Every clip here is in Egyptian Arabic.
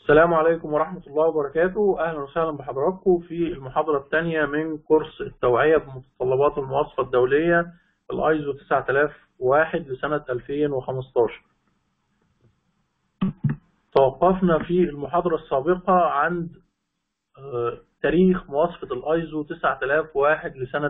السلام عليكم ورحمة الله وبركاته أهلا وسهلا بحضراتكم في المحاضرة الثانية من كورس التوعية بمتطلبات المواصفة الدولية الايزو 9001 لسنة 2015 توقفنا في المحاضرة السابقة عند آه، تاريخ مواصفة الايزو 9001 لسنة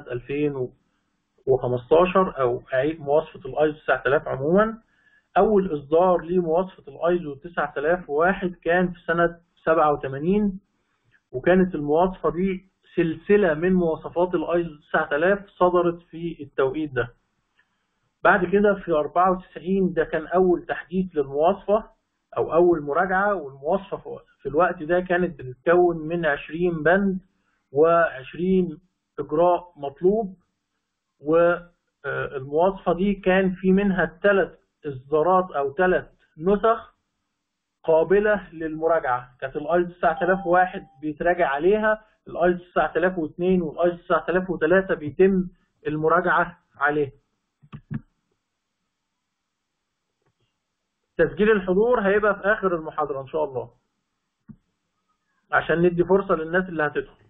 2015 أو مواصفة الايزو 9000 عموما أول إصدار لمواصفة الايزو 9001 كان في سنة 87 وكانت المواصفة دي سلسلة من مواصفات الايزو 9000 صدرت في التوقيت ده بعد كده في 94 ده كان أول تحديث للمواصفة أو أول مراجعة والمواصفة في الوقت ده كانت بتتكون من 20 بند و20 إجراء مطلوب والمواصفة دي كان في منها ثلاث إصدارات أو ثلاث نسخ قابلة للمراجعة كانت الايز 9001 بيتراجع عليها الايز 9002 والايز 9003 بيتم المراجعة عليها تسجيل الحضور هيبقى في آخر المحاضرة إن شاء الله عشان ندي فرصة للناس اللي هتدخل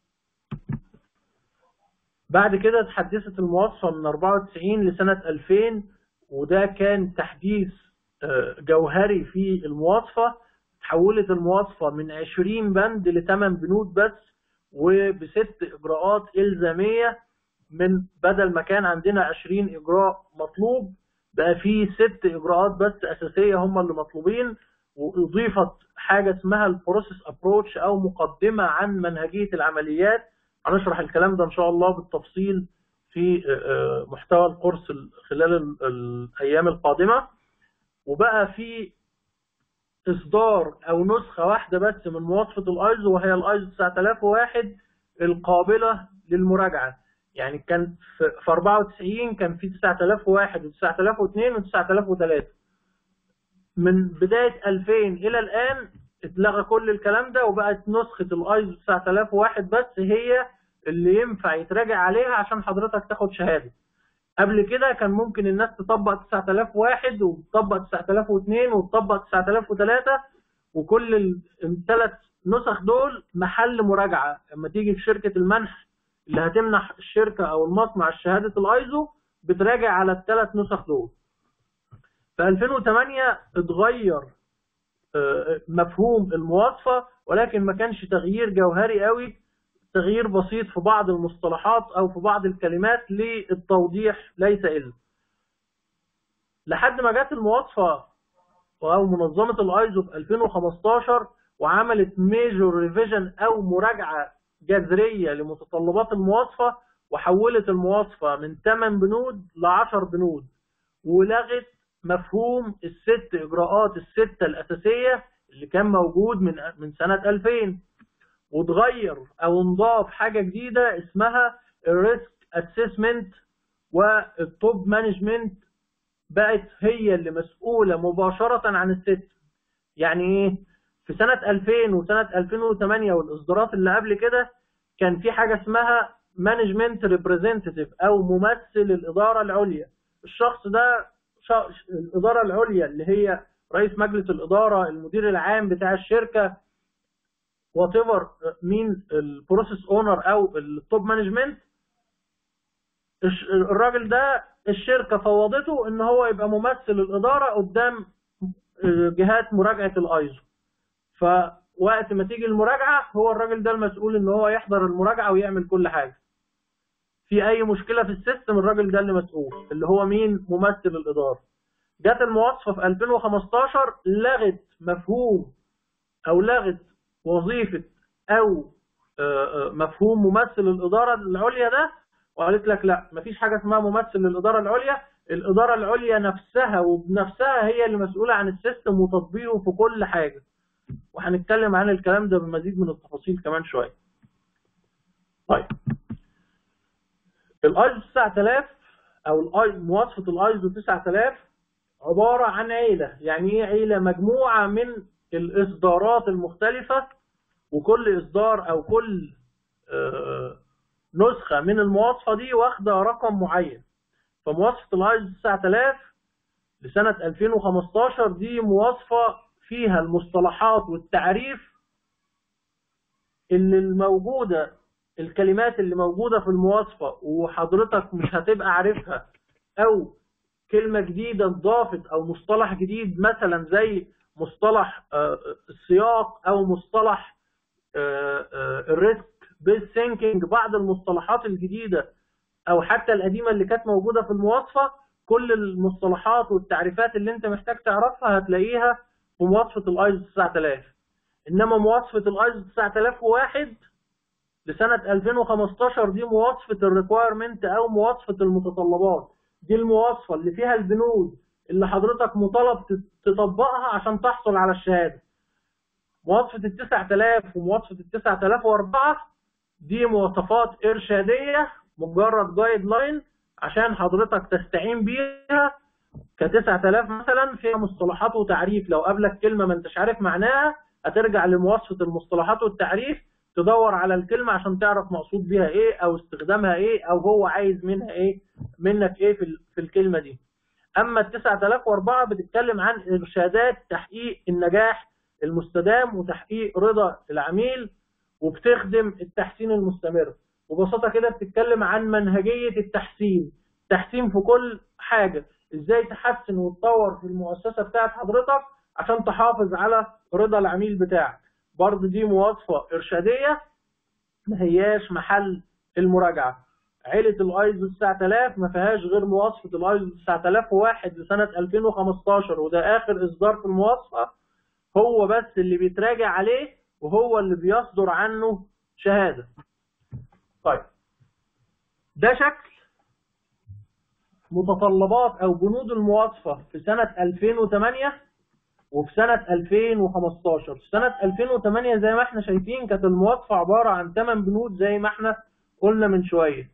بعد كده اتحدثت المواصفة من 94 لسنة 2000 وده كان تحديث جوهري في المواصفة تحولت المواصفة من 20 بند ل 8 بنود بس وبست إجراءات إلزامية من بدل ما كان عندنا 20 إجراء مطلوب بقى في ست إجراءات بس أساسية هم اللي مطلوبين وأضيفت حاجة اسمها البروسيس ابروتش أو مقدمة عن منهجية العمليات هنشرح الكلام ده إن شاء الله بالتفصيل في محتوى الكورس خلال الأيام القادمة وبقى في إصدار أو نسخة واحدة بس من مواصفة الأيزو وهي الأيزو 9001 القابلة للمراجعة يعني كان في 94 كان في 9001 و9002 و9003 من بداية 2000 إلى الآن اتلغى كل الكلام ده وبقت نسخة الايزو 9001 بس هي اللي ينفع يتراجع عليها عشان حضرتك تاخد شهادة قبل كده كان ممكن الناس تطبق 9001 وتطبق 9002 وتطبق 9003 وكل الثلاث نسخ دول محل مراجعة لما تيجي في شركة المنح اللي هتمنح الشركة أو المصنع شهادة الايزو بتراجع على الثلاث نسخ دول في 2008 اتغير مفهوم المواصفة ولكن ما كانش تغيير جوهري قوي تغيير بسيط في بعض المصطلحات أو في بعض الكلمات للتوضيح ليس إلا لحد ما جت المواصفة أو منظمة الايزو في 2015 وعملت ميجور ريفيجن أو مراجعة جذرية لمتطلبات المواصفة وحولت المواصفة من 8 بنود ل 10 بنود ولغت مفهوم الست إجراءات الستة الأساسية اللي كان موجود من من سنة 2000 وتغير أو نضاف حاجة جديدة اسمها الريسك اسسمنت والتوب مانجمنت بقت هي اللي مسؤولة مباشرة عن الست يعني ايه في سنة 2000 وسنة 2008 والإصدارات اللي قبل كده كان في حاجة اسمها مانجمنت ريبريزنتيف أو ممثل الإدارة العليا الشخص ده الإدارة العليا اللي هي رئيس مجلس الإدارة المدير العام بتاع الشركة وات ايفر مين البروسيس اونر او التوب مانجمنت الراجل ده الشركة فوضته ان هو يبقى ممثل الإدارة قدام جهات مراجعة الايزو فوقت ما تيجي المراجعة هو الراجل ده المسؤول ان هو يحضر المراجعة ويعمل كل حاجة في اي مشكلة في السيستم الراجل ده اللي مسؤول اللي هو مين ممثل الادارة جت المواصفة في 2015 لغت مفهوم او لغت وظيفة او مفهوم ممثل الادارة العليا ده وقالت لك لا مفيش حاجة اسمها ممثل للادارة العليا الادارة العليا نفسها وبنفسها هي اللي مسؤولة عن السيستم وتطبيقه في كل حاجة وهنتكلم عن الكلام ده بمزيد من التفاصيل كمان شوية طيب الايزو 9000 او مواصفه الايزو 9000 عباره عن عيله يعني ايه عيله مجموعه من الاصدارات المختلفه وكل اصدار او كل نسخه من المواصفه دي واخده رقم معين فمواصفه الايزو 9000 لسنه 2015 دي مواصفه فيها المصطلحات والتعريف اللي الموجودة الكلمات اللي موجودة في المواصفة وحضرتك مش هتبقى عارفها او كلمة جديدة اتضافت او مصطلح جديد مثلا زي مصطلح آه، السياق او مصطلح الريسك بيز ثينكينج بعض المصطلحات الجديدة او حتى القديمة اللي كانت موجودة في المواصفة كل المصطلحات والتعريفات اللي انت محتاج تعرفها هتلاقيها في مواصفة الايزو 9000 انما مواصفة الايزو 9001 لسنة 2015 دي مواصفة الريكوايرمنت او مواصفة المتطلبات دي المواصفة اللي فيها البنود اللي حضرتك مطالب تطبقها عشان تحصل على الشهادة مواصفة ال 9000 ومواصفة ال 9004 دي مواصفات إرشادية مجرد جايد لاين عشان حضرتك تستعين بيها ك 9000 مثلا فيها مصطلحات وتعريف لو قابلك كلمة ما انتش عارف معناها هترجع لمواصفة المصطلحات والتعريف تدور على الكلمة عشان تعرف مقصود بيها ايه او استخدامها ايه او هو عايز منها ايه منك ايه في, في الكلمة دي اما ال 9004 بتتكلم عن ارشادات تحقيق النجاح المستدام وتحقيق رضا العميل وبتخدم التحسين المستمر ببساطة كده بتتكلم عن منهجية التحسين تحسين في كل حاجة ازاي تحسن وتطور في المؤسسة بتاعت حضرتك عشان تحافظ على رضا العميل بتاعك برضه دي مواصفة إرشادية ما هياش محل المراجعة عيلة الايزو 9000 ما فيهاش غير مواصفة الايزو 9001 لسنة 2015 وده آخر إصدار في المواصفة هو بس اللي بيتراجع عليه وهو اللي بيصدر عنه شهادة طيب ده شكل متطلبات أو بنود المواصفة في سنة 2008 وفي سنة 2015 في سنة 2008 زي ما احنا شايفين كانت المواصفة عبارة عن 8 بنود زي ما احنا قلنا من شوية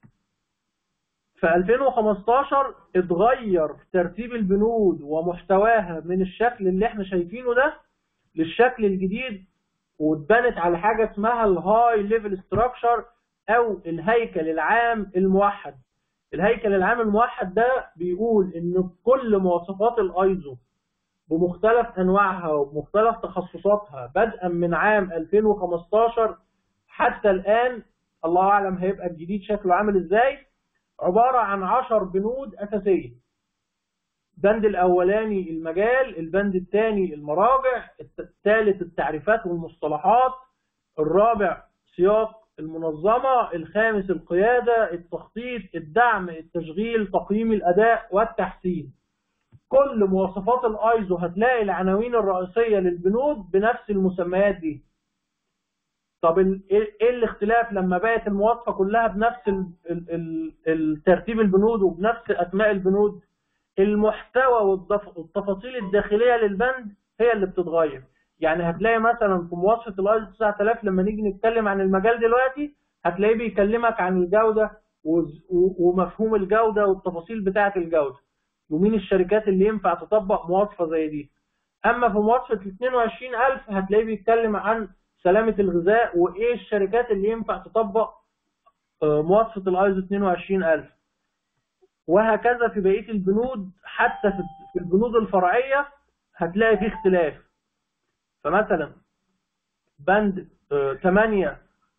في 2015 اتغير ترتيب البنود ومحتواها من الشكل اللي احنا شايفينه ده للشكل الجديد واتبنت على حاجة اسمها الهاي ليفل ستراكشر او الهيكل العام الموحد الهيكل العام الموحد ده بيقول ان كل مواصفات الايزو بمختلف انواعها وبمختلف تخصصاتها بدءا من عام 2015 حتى الان الله اعلم هيبقى الجديد شكله عامل ازاي عبارة عن 10 بنود اساسية البند الاولاني المجال البند الثاني المراجع الثالث التعريفات والمصطلحات الرابع سياق المنظمة الخامس القيادة التخطيط الدعم التشغيل تقييم الأداء والتحسين كل مواصفات الايزو هتلاقي العناوين الرئيسية للبنود بنفس المسميات دي طب ايه الاختلاف لما بقت المواصفة كلها بنفس الترتيب البنود وبنفس اسماء البنود المحتوى والتفاصيل الداخلية للبند هي اللي بتتغير يعني هتلاقي مثلا في مواصفة الايزو 9000 لما نيجي نتكلم عن المجال دلوقتي هتلاقيه بيكلمك عن الجودة ومفهوم الجودة والتفاصيل بتاعة الجودة ومين الشركات اللي ينفع تطبق مواصفة زي دي اما في مواصفة ال 22000 هتلاقيه بيتكلم عن سلامة الغذاء وايه الشركات اللي ينفع تطبق مواصفة الايزو 22000 وهكذا في بقية البنود حتى في البنود الفرعية هتلاقي فيه اختلاف فمثلا بند 8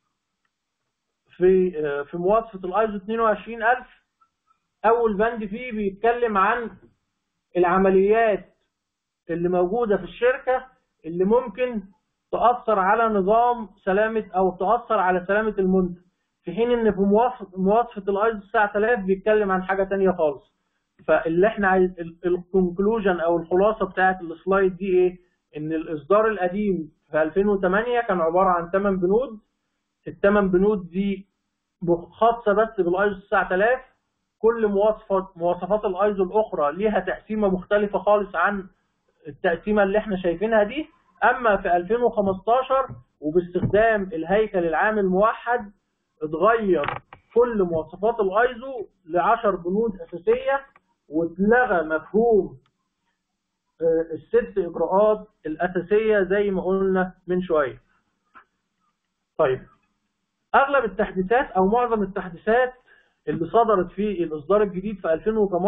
في في مواصفة الايزو 22000 اول بند فيه بيتكلم عن العمليات اللي موجودة في الشركة اللي ممكن تأثر على نظام سلامة او تأثر على سلامة المنتج في حين ان في مواصفة الايزو 9000 بيتكلم عن حاجة تانية خالص فاللي احنا عايز الكونكلوجن او الخلاصة بتاعت السلايد دي ايه ان الاصدار القديم في 2008 كان عبارة عن 8 بنود الثمان بنود دي خاصة بس بالايزو 9000 كل مواصفات مواصفات الايزو الاخرى ليها تقسيمه مختلفه خالص عن التقسيمه اللي احنا شايفينها دي اما في 2015 وباستخدام الهيكل العام الموحد اتغير كل مواصفات الايزو ل 10 بنود اساسيه واتلغى مفهوم الست اجراءات الاساسيه زي ما قلنا من شويه طيب اغلب التحديثات او معظم التحديثات اللي صدرت في الإصدار الجديد في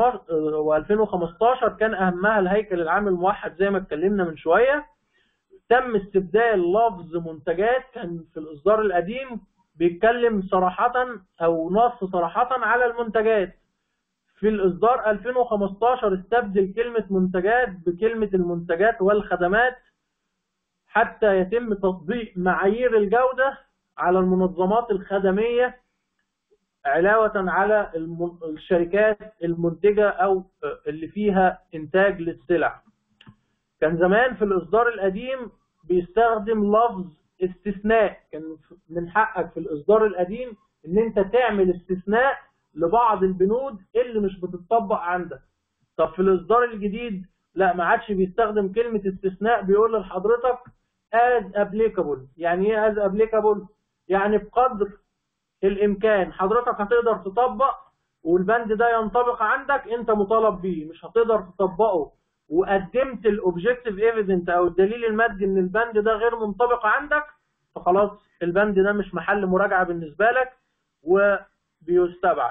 2015 كان أهمها الهيكل العام الموحد زي ما اتكلمنا من شوية تم استبدال لفظ منتجات كان في الإصدار القديم بيتكلم صراحة أو نص صراحة على المنتجات في الإصدار 2015 استبدل كلمة منتجات بكلمة المنتجات والخدمات حتى يتم تطبيق معايير الجودة على المنظمات الخدمية علاوة على الشركات المنتجة أو اللي فيها إنتاج للسلع كان زمان في الإصدار القديم بيستخدم لفظ استثناء كان من حقك في الإصدار القديم إن أنت تعمل استثناء لبعض البنود اللي مش بتطبق عندك طب في الإصدار الجديد لا ما عادش بيستخدم كلمة استثناء بيقول لحضرتك as applicable يعني ايه as applicable يعني بقدر الامكان حضرتك هتقدر تطبق والبند ده ينطبق عندك انت مطالب بيه مش هتقدر تطبقه وقدمت الاوبجكتيف ايفيدنت او الدليل المادي ان البند ده غير منطبق عندك فخلاص البند ده مش محل مراجعه بالنسبه لك وبيستبعد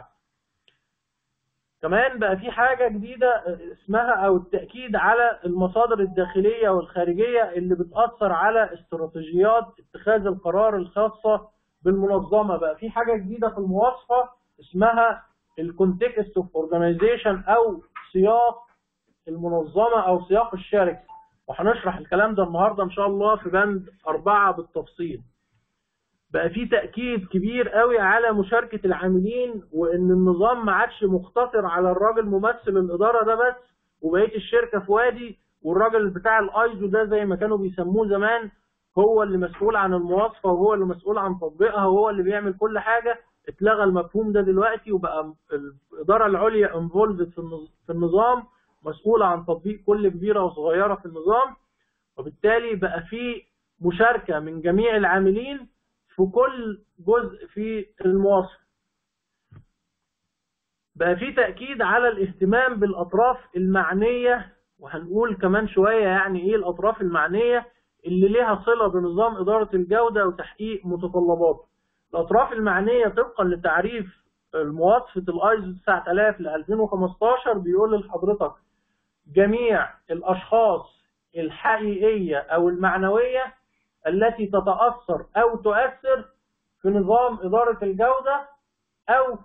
كمان بقى في حاجة جديدة اسمها أو التأكيد على المصادر الداخلية والخارجية اللي بتأثر على استراتيجيات اتخاذ القرار الخاصة بالمنظمة بقى في حاجة جديدة في المواصفة اسمها الكونتكست اوف اورجانيزيشن أو سياق المنظمة أو سياق الشركة وهنشرح الكلام ده النهاردة إن شاء الله في بند أربعة بالتفصيل بقى في تأكيد كبير قوي على مشاركة العاملين وإن النظام ما عادش مقتصر على الراجل ممثل الإدارة ده بس وبقية الشركة في وادي والراجل بتاع الأيزو ده زي ما كانوا بيسموه زمان هو اللي مسؤول عن المواصفة وهو اللي مسؤول عن تطبيقها وهو اللي بيعمل كل حاجة اتلغى المفهوم ده دلوقتي وبقى الإدارة العليا انفولفد في النظام مسؤولة عن تطبيق كل كبيرة وصغيرة في النظام وبالتالي بقى في مشاركة من جميع العاملين في كل جزء في المواصفة بقى في تأكيد على الاهتمام بالأطراف المعنية وهنقول كمان شوية يعني إيه الأطراف المعنية اللي لها صلة بنظام إدارة الجودة وتحقيق متطلباته الأطراف المعنية طبقا لتعريف المواصفة الايزو 9000 ل 2015 بيقول لحضرتك جميع الأشخاص الحقيقية أو المعنوية التي تتأثر أو تؤثر في نظام إدارة الجودة أو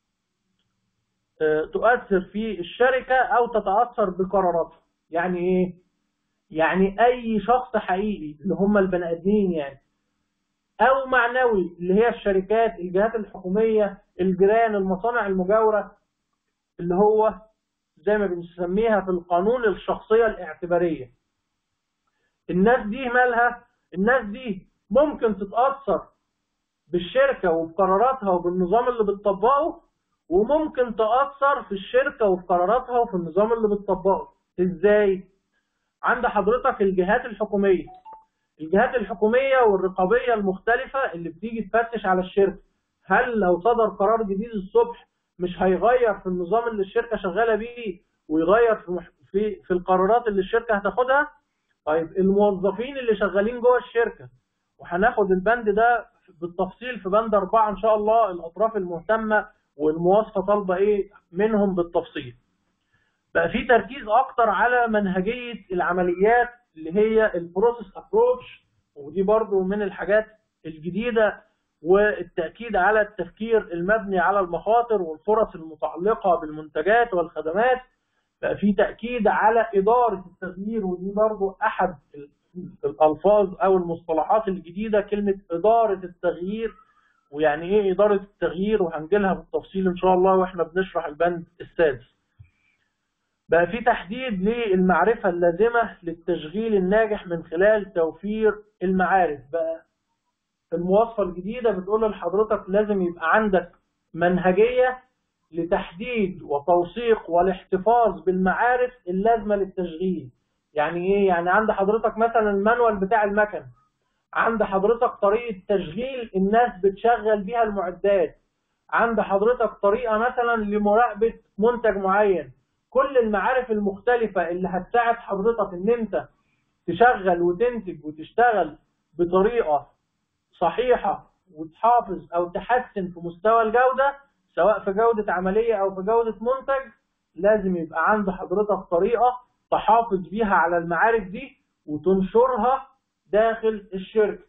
تؤثر في الشركة أو تتأثر بقراراتها يعني إيه؟ يعني أي شخص حقيقي اللي هم البني آدمين يعني أو معنوي اللي هي الشركات الجهات الحكومية الجيران المصانع المجاورة اللي هو زي ما بنسميها في القانون الشخصية الاعتبارية الناس دي مالها الناس دي ممكن تتأثر بالشركة وبقراراتها وبالنظام اللي بتطبقه وممكن تأثر في الشركة وفي قراراتها وفي النظام اللي بتطبقه ازاي؟ عند حضرتك الجهات الحكومية الجهات الحكومية والرقابية المختلفة اللي بتيجي تفتش على الشركة هل لو صدر قرار جديد الصبح مش هيغير في النظام اللي الشركة شغالة بيه ويغير في في في القرارات اللي الشركة هتاخدها طيب الموظفين اللي شغالين جوه الشركة وهناخد البند ده بالتفصيل في بند أربعة إن شاء الله الأطراف المهتمة والمواصفة طالبة إيه منهم بالتفصيل بقى في تركيز أكتر على منهجية العمليات اللي هي البروسيس ابروتش ودي برضو من الحاجات الجديدة والتأكيد على التفكير المبني على المخاطر والفرص المتعلقة بالمنتجات والخدمات بقى في تأكيد على إدارة التغيير ودي برضو أحد الألفاظ أو المصطلحات الجديدة كلمة إدارة التغيير ويعني إيه إدارة التغيير وهنجيلها بالتفصيل إن شاء الله وإحنا بنشرح البند السادس بقى في تحديد للمعرفة اللازمة للتشغيل الناجح من خلال توفير المعارف بقى المواصفة الجديدة بتقول لحضرتك لازم يبقى عندك منهجية لتحديد وتوثيق والاحتفاظ بالمعارف اللازمة للتشغيل يعني ايه يعني عند حضرتك مثلا المانوال بتاع المكن عند حضرتك طريقة تشغيل الناس بتشغل بيها المعدات عند حضرتك طريقة مثلا لمراقبة منتج معين كل المعارف المختلفة اللي هتساعد حضرتك ان انت تشغل وتنتج وتشتغل بطريقة صحيحة وتحافظ او تحسن في مستوى الجودة سواء في جودة عملية أو في جودة منتج لازم يبقى عند حضرتك طريقة تحافظ بيها على المعارف دي وتنشرها داخل الشركة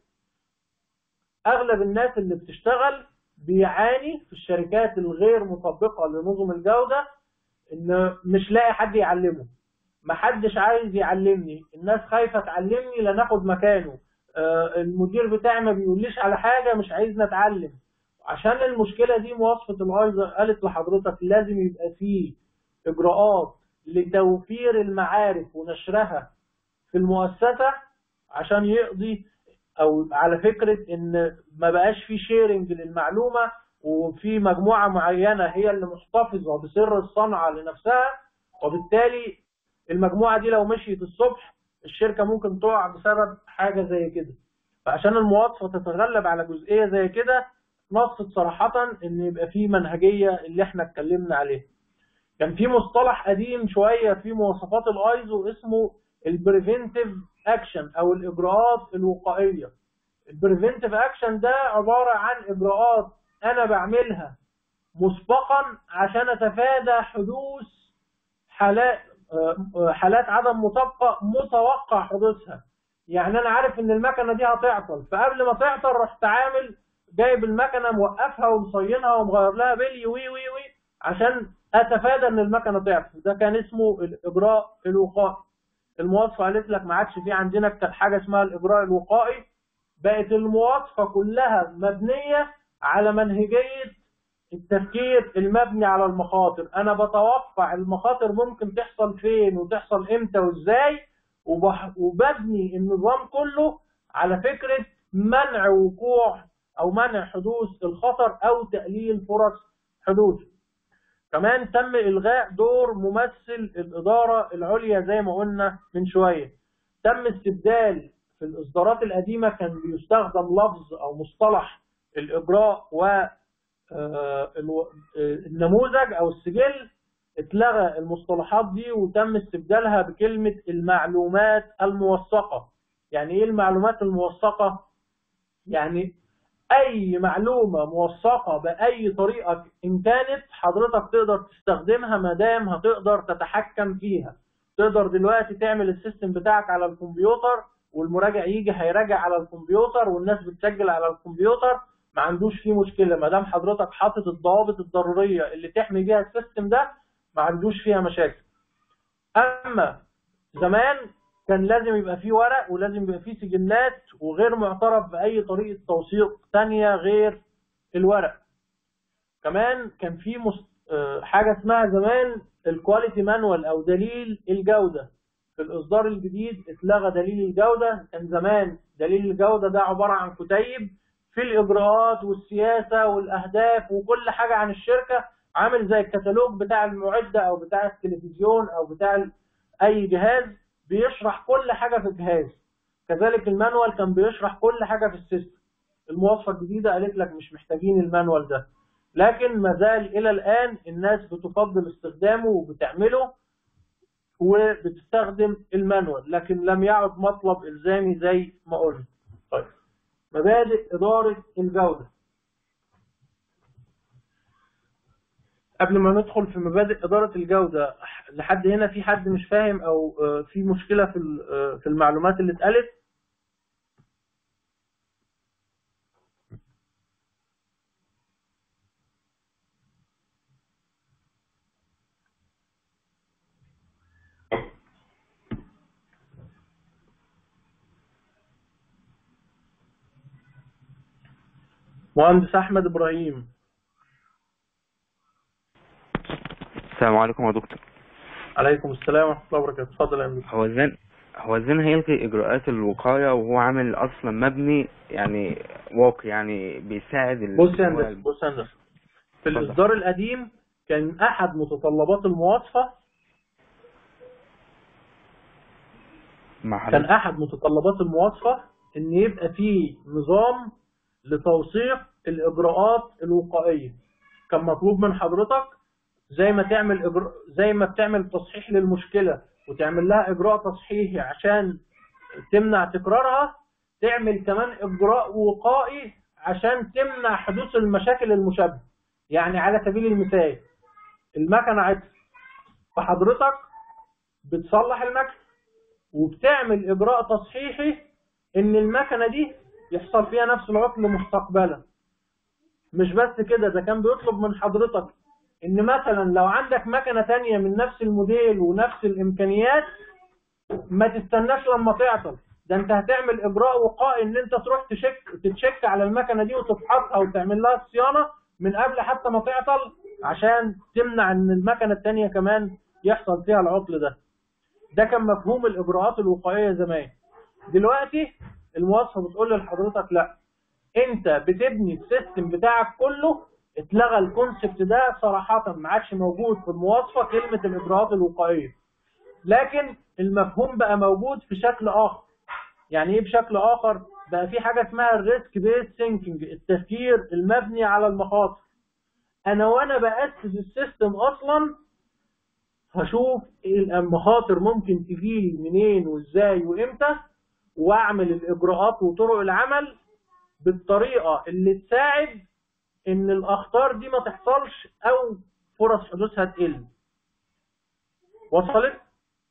أغلب الناس اللي بتشتغل بيعاني في الشركات الغير مطبقة لنظم الجودة إن مش لاقي حد يعلمه محدش عايز يعلمني الناس خايفة تعلمني لا ناخد مكانه آه، المدير بتاعي ما بيقوليش على حاجة مش عايزني اتعلم عشان المشكلة دي مواصفة الايزر قالت لحضرتك لازم يبقى فيه اجراءات لتوفير المعارف ونشرها في المؤسسة عشان يقضي او على فكرة ان ما بقاش في شيرنج للمعلومة وفي مجموعة معينة هي اللي محتفظة بسر الصنعة لنفسها وبالتالي المجموعة دي لو مشيت الصبح الشركة ممكن تقع بسبب حاجة زي كده فعشان المواصفة تتغلب على جزئية زي كده نصت صراحة ان يبقى في منهجية اللي احنا اتكلمنا عليها كان في مصطلح قديم شوية في مواصفات الايزو اسمه البريفنتيف اكشن او الاجراءات الوقائية البريفنتيف اكشن ده عبارة عن اجراءات انا بعملها مسبقا عشان اتفادى حدوث حالات حالات عدم مطابقة متوقع حدوثها يعني انا عارف ان المكنه دي هتعطل فقبل ما تعطل رحت عامل جايب المكنه موقفها ومصينها ومغير لها بلي وي وي وي عشان اتفادى ان المكنه تعطل ده كان اسمه الاجراء الوقائي المواصفه قالت لك ما عادش في عندنا حاجه اسمها الاجراء الوقائي بقت المواصفه كلها مبنيه على منهجيه التفكير المبني على المخاطر انا بتوقع المخاطر ممكن تحصل فين وتحصل امتى وازاي وببني النظام كله على فكرة منع وقوع او منع حدوث الخطر او تقليل فرص حدوثه كمان تم الغاء دور ممثل الادارة العليا زي ما قلنا من شوية تم استبدال في الاصدارات القديمة كان بيستخدم لفظ او مصطلح الاجراء و النموذج او السجل اتلغى المصطلحات دي وتم استبدالها بكلمة المعلومات الموثقة يعني ايه المعلومات الموثقة يعني اي معلومة موثقة باي طريقة ان كانت حضرتك تقدر تستخدمها ما دام هتقدر تتحكم فيها تقدر دلوقتي تعمل السيستم بتاعك على الكمبيوتر والمراجع يجي هيراجع على الكمبيوتر والناس بتسجل على الكمبيوتر ما عندوش فيه مشكله ما دام حضرتك حاطط الضوابط الضروريه اللي تحمي بيها السيستم ده ما عندوش فيها مشاكل اما زمان كان لازم يبقى فيه ورق ولازم يبقى فيه سجلات وغير معترف باي طريقه توثيق ثانيه غير الورق كمان كان في مست... حاجه اسمها زمان الكواليتي مانوال او دليل الجوده في الاصدار الجديد اتلغى دليل الجوده كان زمان دليل الجوده ده عباره عن كتيب في الإجراءات والسياسة والأهداف وكل حاجة عن الشركة عامل زي الكتالوج بتاع المعدة أو بتاع التلفزيون أو بتاع أي جهاز بيشرح كل حاجة في الجهاز كذلك المانوال كان بيشرح كل حاجة في السيستم المواصفة الجديدة قالت لك مش محتاجين المانوال ده لكن ما زال إلى الآن الناس بتفضل استخدامه وبتعمله وبتستخدم المانوال لكن لم يعد مطلب إلزامي زي ما قلت طيب مبادئ إدارة الجودة قبل ما ندخل في مبادئ إدارة الجودة لحد هنا في حد مش فاهم أو في مشكلة في في المعلومات اللي اتقالت مهندس احمد ابراهيم السلام عليكم يا دكتور عليكم السلام ورحمه الله وبركاته اتفضل يا امين هو ازاي هو ازاي هيلغي اجراءات الوقايه وهو عامل اصلا مبني يعني واقي يعني بيساعد ال... بص يا هندسه بص يا هندسه في الاصدار القديم كان احد متطلبات المواصفه كان احد متطلبات المواصفه ان يبقى فيه نظام لتوثيق الإجراءات الوقائية كان مطلوب من حضرتك زي ما تعمل إجراء زي ما بتعمل تصحيح للمشكلة وتعمل لها إجراء تصحيحي عشان تمنع تكرارها تعمل كمان إجراء وقائي عشان تمنع حدوث المشاكل المشابهة يعني على سبيل المثال المكنه عطل فحضرتك بتصلح المكنه وبتعمل اجراء تصحيحي ان المكنه دي يحصل فيها نفس العطل مستقبلا مش بس كده ده كان بيطلب من حضرتك ان مثلا لو عندك مكنه تانية من نفس الموديل ونفس الامكانيات ما تستناش لما تعطل ده انت هتعمل اجراء وقائي ان انت تروح تشك تتشك على المكنه دي وتفحصها وتعمل لها صيانه من قبل حتى ما تعطل عشان تمنع ان المكنه الثانيه كمان يحصل فيها العطل ده ده كان مفهوم الاجراءات الوقائيه زمان دلوقتي المواصفه بتقول لحضرتك لا انت بتبني السيستم بتاعك كله اتلغى الكونسبت ده صراحه ما عادش موجود في المواصفه كلمه الاجراءات الوقائيه لكن المفهوم بقى موجود في شكل اخر يعني ايه بشكل اخر بقى في حاجه اسمها الريسك بيس ثينكينج التفكير المبني على المخاطر انا وانا باسس السيستم اصلا هشوف ايه المخاطر ممكن تجيلي منين وازاي وامتى واعمل الاجراءات وطرق العمل بالطريقه اللي تساعد ان الاخطار دي ما تحصلش او فرص حدوثها تقل وصلت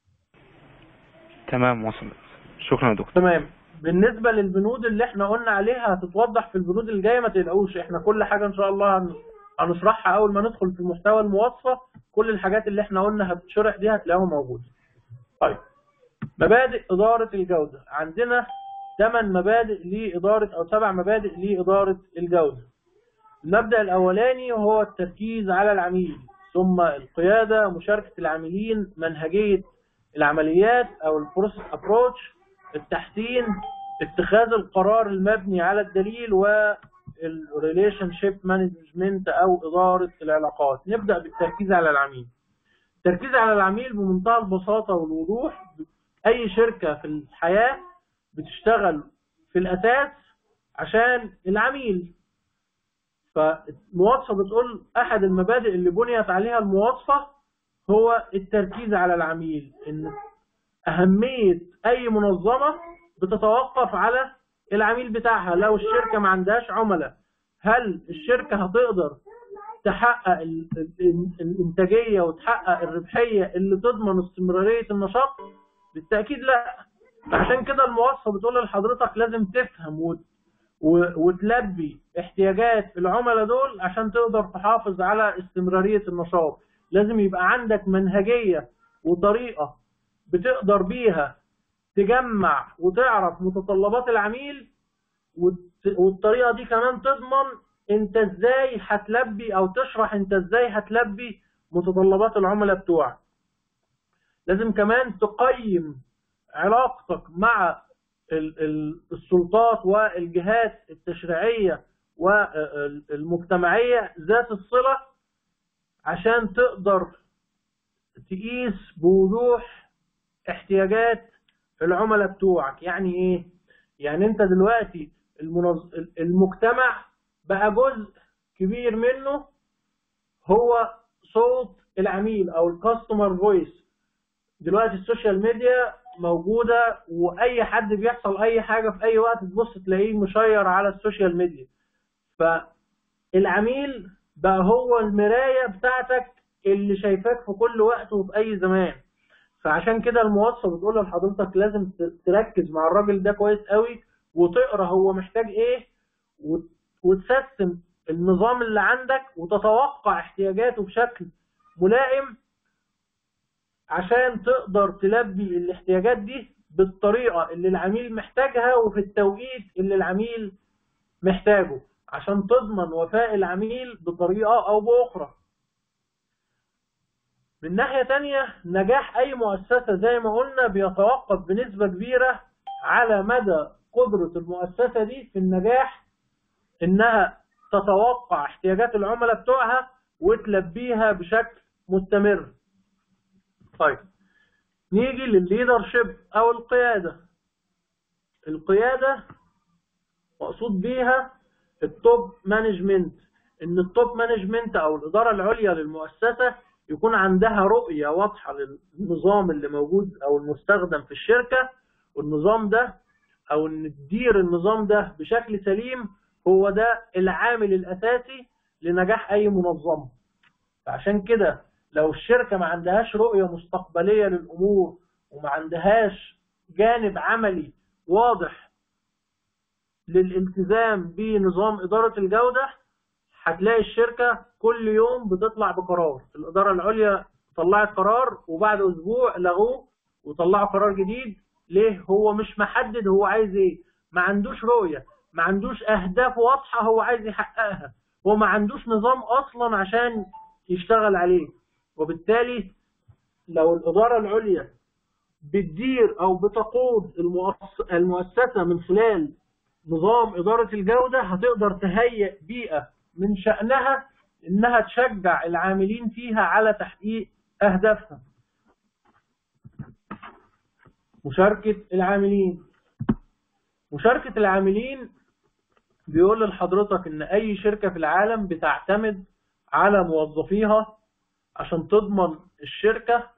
تمام وصلت شكرا يا دكتور تمام بالنسبه للبنود اللي احنا قلنا عليها هتتوضح في البنود الجايه ما تقلقوش احنا كل حاجه ان شاء الله هن- هنشرحها اول ما ندخل في محتوى المواصفه كل الحاجات اللي احنا قلنا هتشرح دي هتلاقوها موجوده طيب مبادئ اداره الجوده عندنا ثمان مبادئ لاداره او سبع مبادئ لاداره الجوده المبدا الاولاني وهو التركيز على العميل ثم القياده مشاركه العاملين منهجيه العمليات او البروسيس ابروتش التحسين اتخاذ القرار المبني على الدليل والريليشن شيب مانجمنت او اداره العلاقات نبدا بالتركيز على العميل التركيز على العميل بمنتهى البساطه والوضوح اي شركه في الحياه بتشتغل في الاساس عشان العميل فالمواصفه بتقول احد المبادئ اللي بنيت عليها المواصفه هو التركيز على العميل ان اهميه اي منظمه بتتوقف على العميل بتاعها لو الشركه ما عندهاش عملاء هل الشركه هتقدر تحقق ال- ال- الانتاجيه وتحقق الربحيه اللي تضمن استمراريه النشاط بالتاكيد لا عشان كده المواصفه بتقول لحضرتك لازم تفهم وت- و- وتلبي احتياجات العملاء دول عشان تقدر تحافظ على استمراريه النشاط لازم يبقى عندك منهجيه وطريقه بتقدر بيها تجمع وتعرف متطلبات العميل والت- والطريقه دي كمان تضمن انت ازاي هتلبي او تشرح انت ازاي هتلبي متطلبات العملاء بتوعك لازم كمان تقيم علاقتك مع ال- ال- السلطات والجهات التشريعيه والمجتمعيه ذات الصله عشان تقدر تقيس بوضوح احتياجات العملاء بتوعك يعني ايه يعني انت دلوقتي المنظ... المجتمع بقى جزء كبير منه هو صوت العميل او الكاستمر فويس دلوقتي السوشيال ميديا موجودة واي حد بيحصل اي حاجة في اي وقت تبص تلاقيه مشير على السوشيال ميديا فالعميل بقى هو المراية بتاعتك اللي شايفاك في كل وقت وفي اي زمان فعشان كده الموظفه بتقول لحضرتك لازم ت- تركز مع الراجل ده كويس قوي وتقرا هو محتاج ايه وت- وتسيستم النظام اللي عندك وتتوقع احتياجاته بشكل ملائم عشان تقدر تلبي الاحتياجات دي بالطريقه اللي العميل محتاجها وفي التوقيت اللي العميل محتاجه عشان تضمن وفاء العميل بطريقه او باخرى من ناحية تانية نجاح أي مؤسسة زي ما قلنا بيتوقف بنسبة كبيرة على مدى قدرة المؤسسة دي في النجاح إنها تتوقع احتياجات العملاء بتوعها وتلبيها بشكل مستمر. طيب نيجي للليدرشيب أو القيادة. القيادة مقصود بيها التوب مانجمنت ان التوب مانجمنت او الاداره العليا للمؤسسه يكون عندها رؤيه واضحه للنظام اللي موجود او المستخدم في الشركه والنظام ده او ان تدير النظام ده بشكل سليم هو ده العامل الاساسي لنجاح اي منظمه فعشان كده لو الشركه ما عندهاش رؤيه مستقبليه للامور وما عندهاش جانب عملي واضح للالتزام بنظام اداره الجوده هتلاقي الشركه كل يوم بتطلع بقرار الاداره العليا طلعت قرار وبعد اسبوع لغوه وطلعوا قرار جديد ليه هو مش محدد هو عايز ايه ما عندوش رؤيه ما عندوش اهداف واضحه هو عايز يحققها هو ما عندوش نظام اصلا عشان يشتغل عليه وبالتالي لو الاداره العليا بتدير او بتقود المؤس- المؤسسه من خلال نظام اداره الجوده هتقدر تهيئ بيئه من شانها انها تشجع العاملين فيها على تحقيق اهدافها مشاركه العاملين مشاركه العاملين بيقول لحضرتك ان اي شركه في العالم بتعتمد على موظفيها عشان تضمن الشركه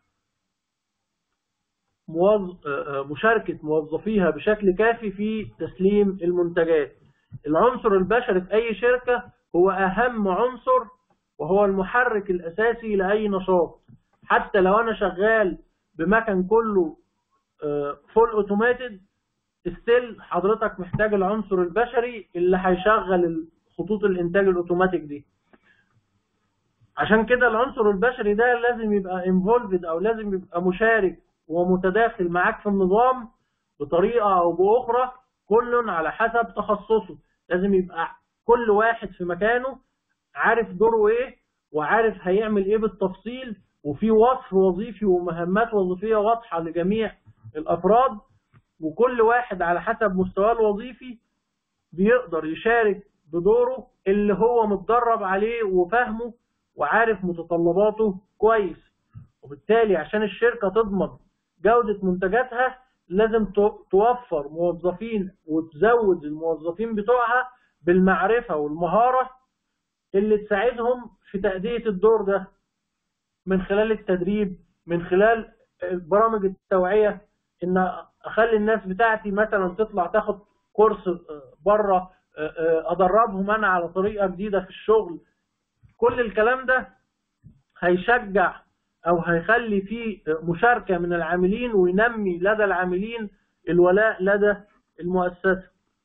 موظ... آه، آه، مشاركه موظفيها بشكل كافي في تسليم المنتجات العنصر البشري في اي شركه هو اهم عنصر وهو المحرك الاساسي لاي نشاط حتى لو انا شغال بمكن كله فول اوتوماتد ستيل حضرتك محتاج العنصر البشري اللي هيشغل خطوط الانتاج الاوتوماتيك دي عشان كده العنصر البشري ده لازم يبقى انفولفد او لازم يبقى مشارك ومتداخل معاك في النظام بطريقه او باخرى كل على حسب تخصصه لازم يبقى كل واحد في مكانه عارف دوره ايه وعارف هيعمل ايه بالتفصيل وفي وصف وظيفي ومهمات وظيفيه واضحه لجميع الافراد وكل واحد على حسب مستواه الوظيفي بيقدر يشارك بدوره اللي هو متدرب عليه وفاهمه وعارف متطلباته كويس وبالتالي عشان الشركة تضمن جودة منتجاتها لازم تو- توفر موظفين وتزود الموظفين بتوعها بالمعرفة والمهارة اللي تساعدهم في تأدية الدور ده من خلال التدريب من خلال برامج التوعية ان اخلي الناس بتاعتي مثلا تطلع تاخد كورس بره ادربهم انا على طريقة جديدة في الشغل كل الكلام ده هيشجع او هيخلي فيه مشاركة من العاملين وينمي لدى العاملين الولاء لدى المؤسسة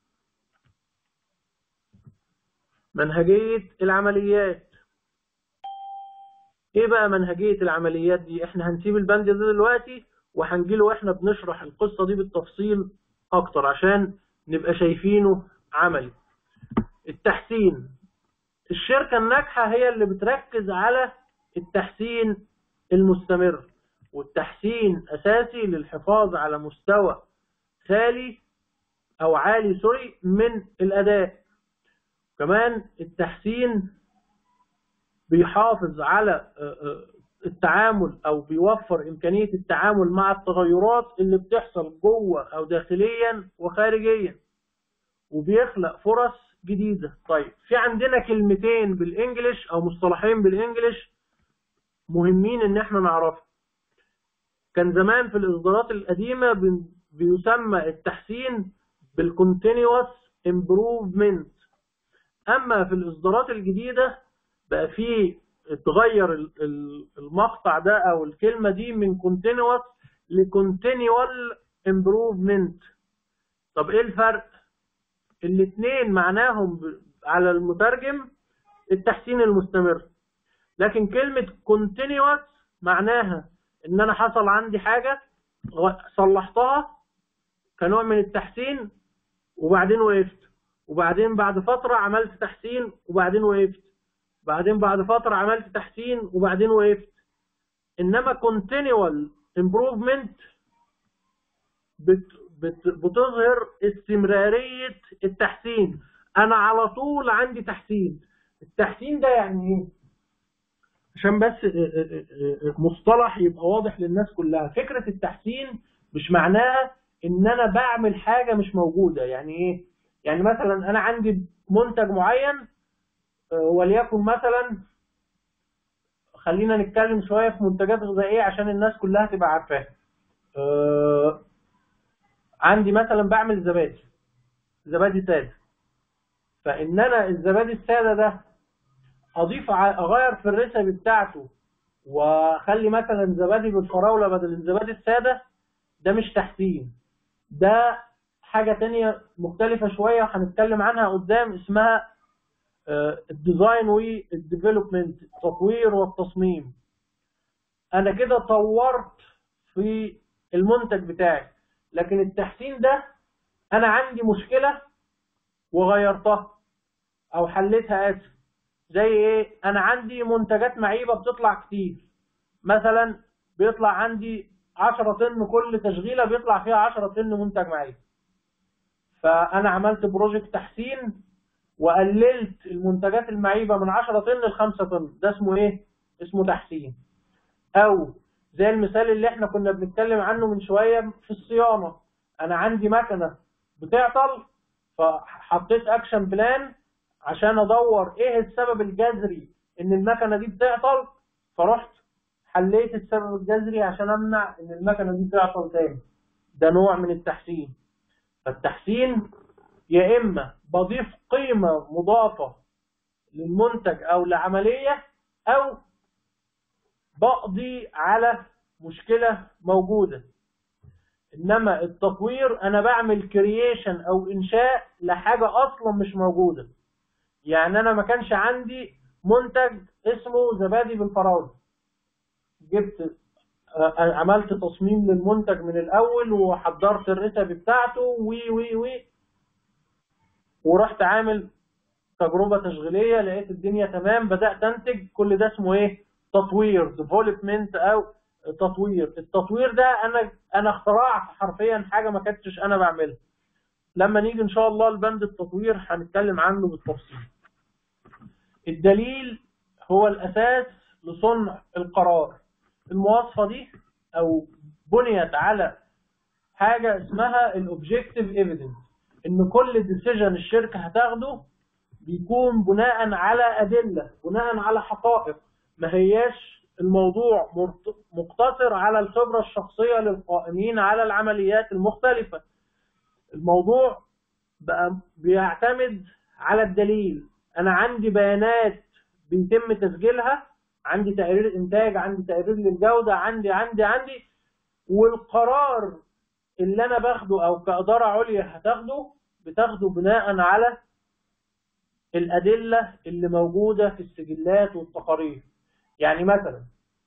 منهجية العمليات ايه بقى منهجية العمليات دي احنا هنسيب البند ده دلوقتي وهنجيله واحنا بنشرح القصة دي بالتفصيل اكتر عشان نبقى شايفينه عملي التحسين الشركة الناجحة هي اللي بتركز على التحسين المستمر والتحسين اساسي للحفاظ على مستوى خالي او عالي سوري من الاداء كمان التحسين بيحافظ على التعامل او بيوفر امكانيه التعامل مع التغيرات اللي بتحصل جوه او داخليا وخارجيا وبيخلق فرص جديده طيب في عندنا كلمتين بالانجلش او مصطلحين بالانجلش مهمين ان احنا نعرفها كان زمان في الاصدارات القديمه بيسمى التحسين بالكونتينوس امبروفمنت اما في الاصدارات الجديده بقى في اتغير المقطع ده او الكلمه دي من continuous لكونتينيوال امبروفمنت طب ايه الفرق الاثنين معناهم على المترجم التحسين المستمر لكن كلمه continuous معناها ان انا حصل عندي حاجه صلحتها كنوع من التحسين وبعدين وقفت وبعدين بعد فتره عملت تحسين وبعدين وقفت بعدين بعد فترة عملت تحسين وبعدين وقفت انما continual improvement بت بت بتظهر استمرارية التحسين انا على طول عندي تحسين التحسين ده يعني ايه عشان بس مصطلح يبقى واضح للناس كلها فكرة التحسين مش معناها ان انا بعمل حاجة مش موجودة يعني ايه يعني مثلا انا عندي منتج معين وليكن مثلا خلينا نتكلم شويه في منتجات غذائيه عشان الناس كلها تبقى عارفاها أه عندي مثلا بعمل زبادي زبادي ساده فان انا الزبادي الساده ده اضيف ع- اغير في الريسبي بتاعته واخلي مثلا زبادي بالفراوله بدل الزبادي الساده ده مش تحسين ده حاجه تانية مختلفه شويه وهنتكلم عنها قدام اسمها آه، الديزاين والديفلوبمنت التطوير والتصميم انا كده طورت في المنتج بتاعي لكن التحسين ده انا عندي مشكله وغيرتها او حليتها اسف زي ايه انا عندي منتجات معيبه بتطلع كتير مثلا بيطلع عندي 10 طن كل تشغيله بيطلع فيها 10 طن منتج معيب فانا عملت بروجكت تحسين وقللت المنتجات المعيبه من 10 طن ل 5 طن ده اسمه ايه اسمه تحسين او زي المثال اللي احنا كنا بنتكلم عنه من شويه في الصيانه انا عندي مكنه بتعطل فحطيت اكشن بلان عشان ادور ايه السبب الجذري ان المكنه دي بتعطل فرحت حليت السبب الجذري عشان امنع ان المكنه دي تعطل تاني ده نوع من التحسين فالتحسين يا اما بضيف قيمه مضافه للمنتج او لعمليه او بقضي على مشكله موجوده انما التطوير انا بعمل كرييشن او انشاء لحاجه اصلا مش موجوده يعني انا ما كانش عندي منتج اسمه زبادي بالفراوله جبت آه، عملت تصميم للمنتج من الاول وحضرت الريسبي بتاعته وي وي وي ورحت عامل تجربه تشغيليه لقيت الدنيا تمام بدات انتج كل ده اسمه ايه تطوير ديفلوبمنت او تطوير التطوير ده انا انا اخترعت حرفيا حاجه ما كنتش انا بعملها لما نيجي ان شاء الله لبند التطوير هنتكلم عنه بالتفصيل الدليل هو الاساس لصنع القرار المواصفه دي او بنيت على حاجه اسمها الاوبجكتيف ايفيدنس ان كل ديسيجن الشركه هتاخده بيكون بناء على ادله بناء على حقائق ما هياش الموضوع مرت- مقتصر على الخبره الشخصيه للقائمين على العمليات المختلفه الموضوع بقى بيعتمد على الدليل انا عندي بيانات بيتم تسجيلها عندي تقرير انتاج عندي تقرير للجوده عندي عندي عندي والقرار اللي انا باخده او كاداره عليا هتاخده بتاخده بناء على الادله اللي موجوده في السجلات والتقارير يعني مثلا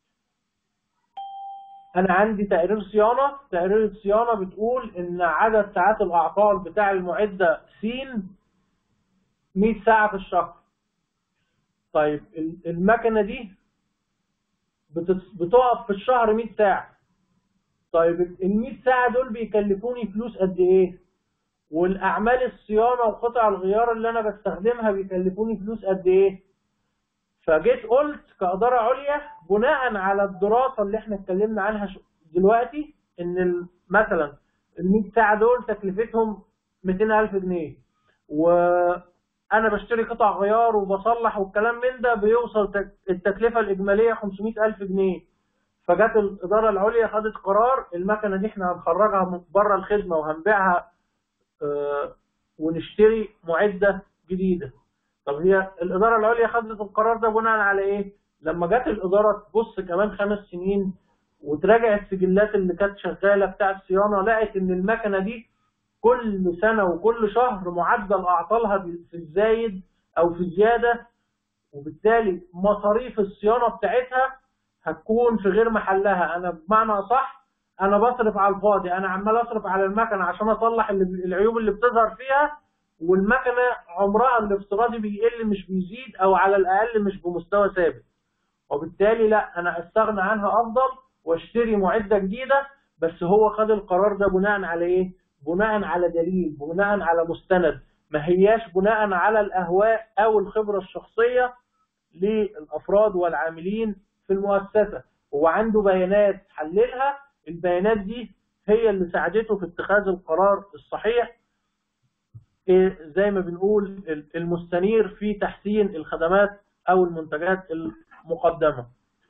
انا عندي تقرير صيانه تقرير الصيانه بتقول ان عدد ساعات الاعطال بتاع المعده س 100 ساعه في الشهر طيب ال- المكنه دي بتت- بتقف في الشهر 100 ساعه طيب ال 100 ساعه دول بيكلفوني فلوس قد ايه والاعمال الصيانه وقطع الغيار اللي انا بستخدمها بيكلفوني فلوس قد ايه فجيت قلت كإدارة عليا بناء على الدراسة اللي احنا اتكلمنا عنها ش- دلوقتي ان ال- مثلا ال 100 ساعة دول تكلفتهم 200000 جنيه وانا بشتري قطع غيار وبصلح والكلام من ده بيوصل تك- التكلفة الإجمالية 500000 جنيه فجت الإدارة العليا خدت قرار المكنة دي احنا هنخرجها من بره الخدمة وهنبيعها آه، ونشتري معدة جديدة طب هي الإدارة العليا خدت القرار ده بناء على إيه؟ لما جت الإدارة تبص كمان خمس سنين وتراجع السجلات اللي كانت شغالة بتاع الصيانة لقت إن المكنة دي كل سنة وكل شهر معدل أعطالها في الزايد أو في الزيادة وبالتالي مصاريف الصيانة بتاعتها هتكون في غير محلها أنا بمعنى أصح أنا بصرف على الفاضي أنا عمال أصرف على المكنة عشان أصلح اللي- العيوب اللي بتظهر فيها والمكنه عمرها الافتراضي بيقل مش بيزيد او على الاقل مش بمستوى ثابت وبالتالي لا انا استغنى عنها افضل واشتري معده جديده بس هو خد القرار ده بناء على ايه بناء على دليل بناء على مستند ما هياش بناء على الاهواء او الخبره الشخصيه للافراد والعاملين في المؤسسه هو عنده بيانات حللها البيانات دي هي اللي ساعدته في اتخاذ القرار الصحيح إيه زي ما بنقول المستنير في تحسين الخدمات او المنتجات المقدمه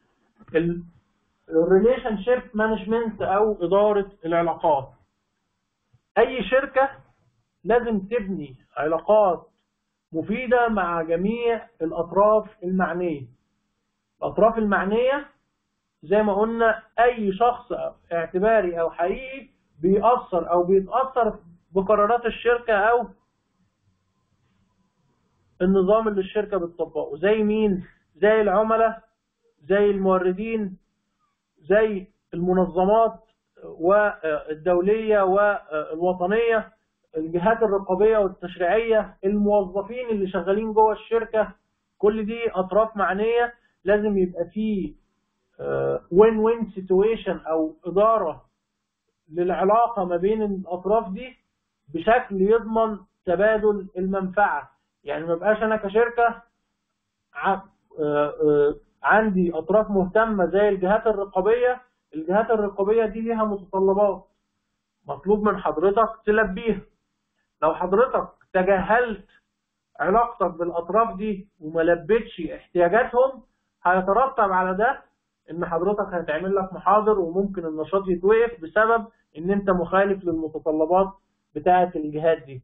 الريليشن شيب مانجمنت او اداره العلاقات اي شركه لازم تبني علاقات مفيدة مع جميع الأطراف المعنية الأطراف المعنية زي ما قلنا أي شخص اعتباري أو حقيقي بيأثر أو بيتأثر بقرارات الشركة أو النظام اللي الشركة بتطبقه زي مين؟ زي العملاء زي الموردين زي المنظمات والدولية والوطنية الجهات الرقابية والتشريعية الموظفين اللي شغالين جوه الشركة كل دي أطراف معنية لازم يبقى فيه وين وين سيتويشن أو إدارة للعلاقة ما بين الأطراف دي بشكل يضمن تبادل المنفعة يعني ما بقاش أنا كشركة عندي أطراف مهتمة زي الجهات الرقابية الجهات الرقابية دي ليها متطلبات مطلوب من حضرتك تلبيها لو حضرتك تجاهلت علاقتك بالأطراف دي وما لبتش احتياجاتهم هيترتب على ده ان حضرتك هيتعمل لك محاضر وممكن النشاط يتوقف بسبب ان انت مخالف للمتطلبات بتاعة الجهات دي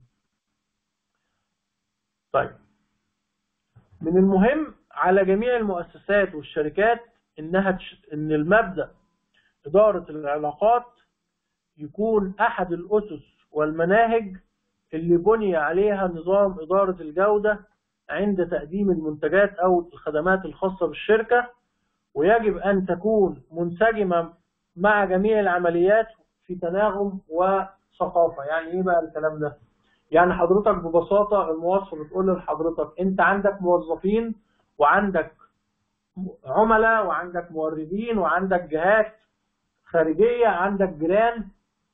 طيب من المهم على جميع المؤسسات والشركات انها تش... ان المبدأ إدارة العلاقات يكون أحد الأسس والمناهج اللي بني عليها نظام إدارة الجودة عند تقديم المنتجات أو الخدمات الخاصة بالشركة ويجب أن تكون منسجمة مع جميع العمليات في تناغم وثقافة يعني إيه بقى الكلام ده؟ يعني حضرتك ببساطة المواصفة بتقول لحضرتك أنت عندك موظفين وعندك عملاء وعندك موردين وعندك جهات خارجية عندك جيران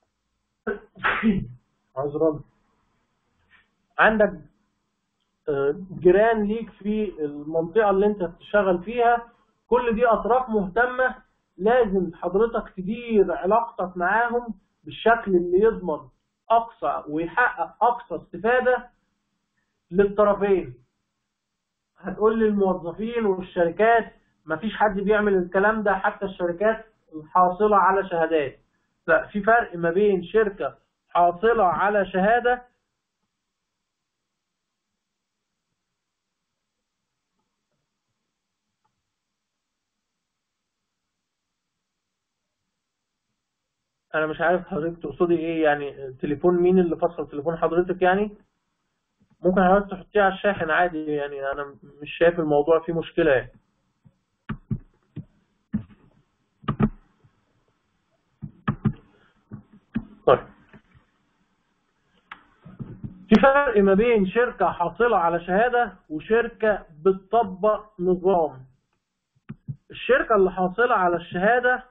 عذرا عندك جيران ليك في المنطقة اللي انت بتشتغل فيها كل دي أطراف مهتمة لازم حضرتك تدير علاقتك معاهم بالشكل اللي يضمن أقصى ويحقق أقصى استفادة للطرفين هتقول لي الموظفين والشركات مفيش حد بيعمل الكلام ده حتى الشركات الحاصلة على شهادات لا في فرق ما بين شركة حاصلة على شهادة انا مش عارف حضرتك تقصدي ايه يعني تليفون مين اللي فصل تليفون حضرتك يعني ممكن حضرتك تحطيه على الشاحن عادي يعني انا مش شايف الموضوع فيه مشكلة يعني طيب في فرق ما بين شركة حاصلة على شهادة وشركة بتطبق نظام الشركة اللي حاصلة على الشهادة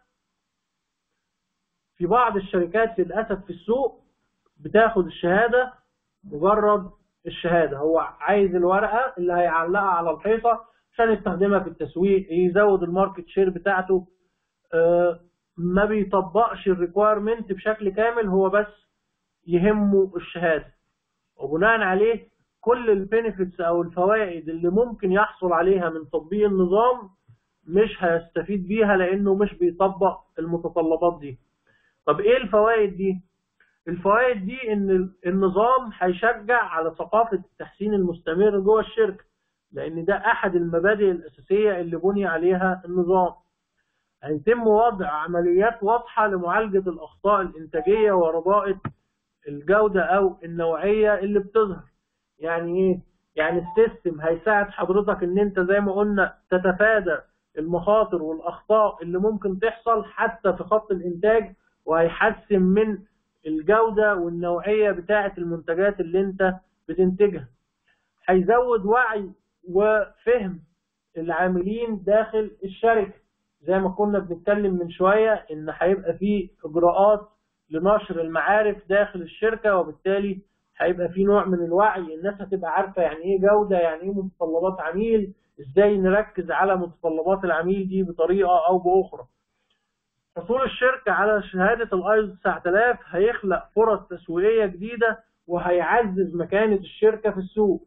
في بعض الشركات للأسف في السوق بتاخد الشهادة مجرد الشهادة هو عايز الورقة اللي هيعلقها على الحيطة عشان يستخدمها في التسويق يزود الماركت شير بتاعته ما بيطبقش الريكويرمنت بشكل كامل هو بس يهمه الشهادة وبناء عليه كل البينيفيتس او الفوائد اللي ممكن يحصل عليها من تطبيق النظام مش هيستفيد بيها لانه مش بيطبق المتطلبات دي طب ايه الفوائد دي الفوائد دي ان النظام هيشجع على ثقافة التحسين المستمر جوه الشركة لان ده احد المبادئ الاساسية اللي بني عليها النظام هيتم وضع عمليات واضحة لمعالجة الاخطاء الانتاجية ورضائة الجودة او النوعية اللي بتظهر يعني ايه يعني السيستم هيساعد حضرتك ان انت زي ما قلنا تتفادى المخاطر والاخطاء اللي ممكن تحصل حتى في خط الانتاج وهيحسن من الجودة والنوعية بتاعة المنتجات اللي انت بتنتجها هيزود وعي وفهم العاملين داخل الشركة زي ما كنا بنتكلم من شوية ان هيبقى فيه اجراءات لنشر المعارف داخل الشركة وبالتالي هيبقى في نوع من الوعي الناس هتبقى عارفة يعني ايه جودة يعني ايه متطلبات عميل ازاي نركز على متطلبات العميل دي بطريقة او باخرى حصول الشركة على شهادة الايزو 9000 هيخلق فرص تسويقية جديدة وهيعزز مكانة الشركة في السوق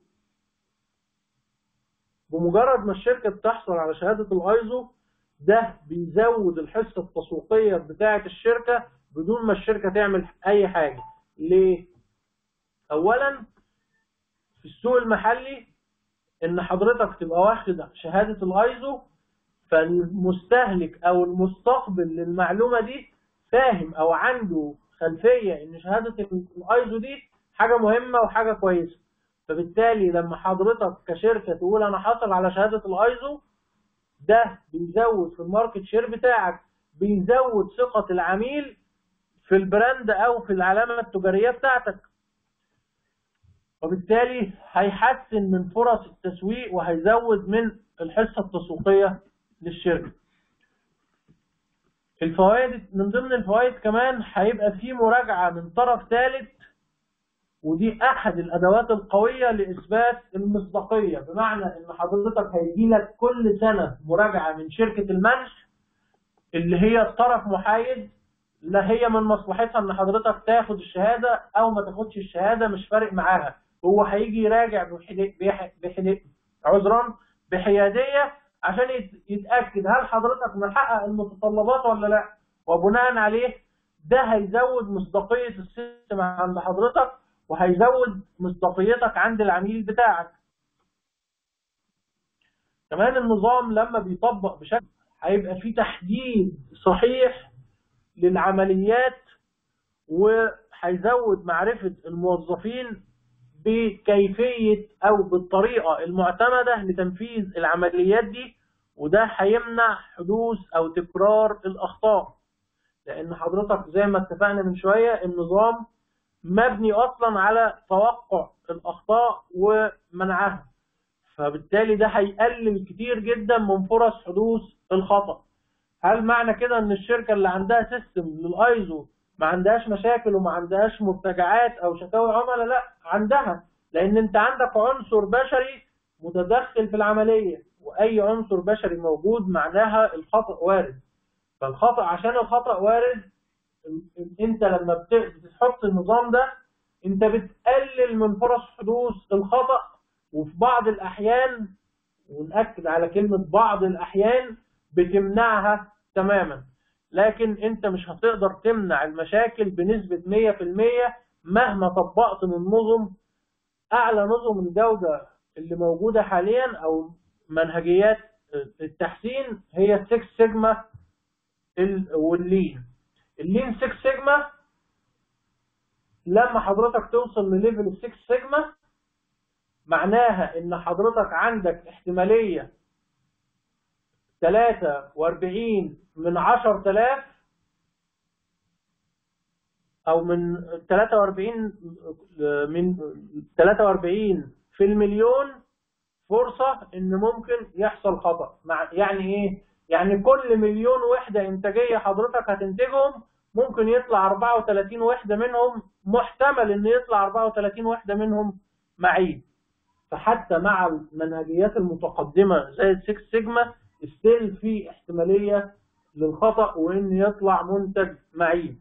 بمجرد ما الشركة بتحصل على شهادة الايزو ده بيزود الحصة التسويقية بتاعة الشركة بدون ما الشركة تعمل اي حاجة ليه؟ اولا في السوق المحلي ان حضرتك تبقى واخد شهادة الايزو فالمستهلك او المستقبل للمعلومة دي فاهم او عنده خلفية ان شهادة الايزو دي حاجة مهمة وحاجة كويسة فبالتالي لما حضرتك كشركة تقول انا حاصل على شهادة الايزو ده بيزود في الماركت شير بتاعك بيزود ثقة العميل في البراند او في العلامة التجارية بتاعتك وبالتالي هيحسن من فرص التسويق وهيزود من الحصة التسويقية للشركة الفوائد من ضمن الفوائد كمان هيبقى في مراجعة من طرف ثالث ودي احد الادوات القوية لاثبات المصداقية بمعنى ان حضرتك هيجي لك كل سنة مراجعة من شركة المنح اللي هي طرف محايد لا هي من مصلحتها ان حضرتك تاخد الشهادة او ما تاخدش الشهادة مش فارق معاها هو هيجي يراجع بحدي بح... بحدي عذرا بحيادية عشان يتأكد هل حضرتك محقق المتطلبات ولا لا وبناء عليه ده هيزود مصداقية السيستم عند حضرتك وهيزود مصداقيتك عند العميل بتاعك كمان النظام لما بيطبق بشكل هيبقى فيه تحديد صحيح للعمليات وهيزود معرفة الموظفين بكيفية أو بالطريقة المعتمدة لتنفيذ العمليات دي وده هيمنع حدوث أو تكرار الأخطاء لأن حضرتك زي ما اتفقنا من شوية النظام مبني أصلا على توقع الأخطاء ومنعها فبالتالي ده هيقلل كتير جدا من فرص حدوث الخطأ هل معنى كده ان الشركة اللي عندها سيستم للايزو ما عندهاش مشاكل وما عندهاش مرتجعات او شكاوى عملاء لا عندها لان انت عندك عنصر بشري متدخل في العملية واي عنصر بشري موجود معناها الخطأ وارد فالخطأ عشان الخطأ وارد انت لما بتحط النظام ده انت بتقلل من فرص حدوث الخطأ وفي بعض الاحيان ونأكد على كلمة بعض الاحيان بتمنعها تماما لكن انت مش هتقدر تمنع المشاكل بنسبة 100% مهما طبقت من نظم اعلى نظم الجودة اللي موجودة حاليا او منهجيات التحسين هي السكس سيجما واللين اللين 6 سيجما لما حضرتك توصل لليفل ال 6 سيجما معناها ان حضرتك عندك احتمالية 43 من 10000 او من 43 من 43 في المليون فرصة ان ممكن يحصل خطأ يعني ايه يعني كل مليون وحدة انتاجية حضرتك هتنتجهم ممكن يطلع 34 وحدة منهم محتمل ان يطلع 34 وحدة منهم معيب فحتى مع المنهجيات المتقدمة زي السكس سيجما ستيل في احتمالية للخطأ وان يطلع منتج معيب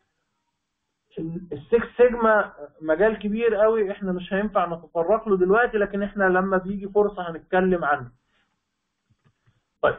السكس سيجما مجال كبير قوي احنا مش هينفع نتطرق له دلوقتي لكن احنا لما بيجي فرصة هنتكلم عنه طيب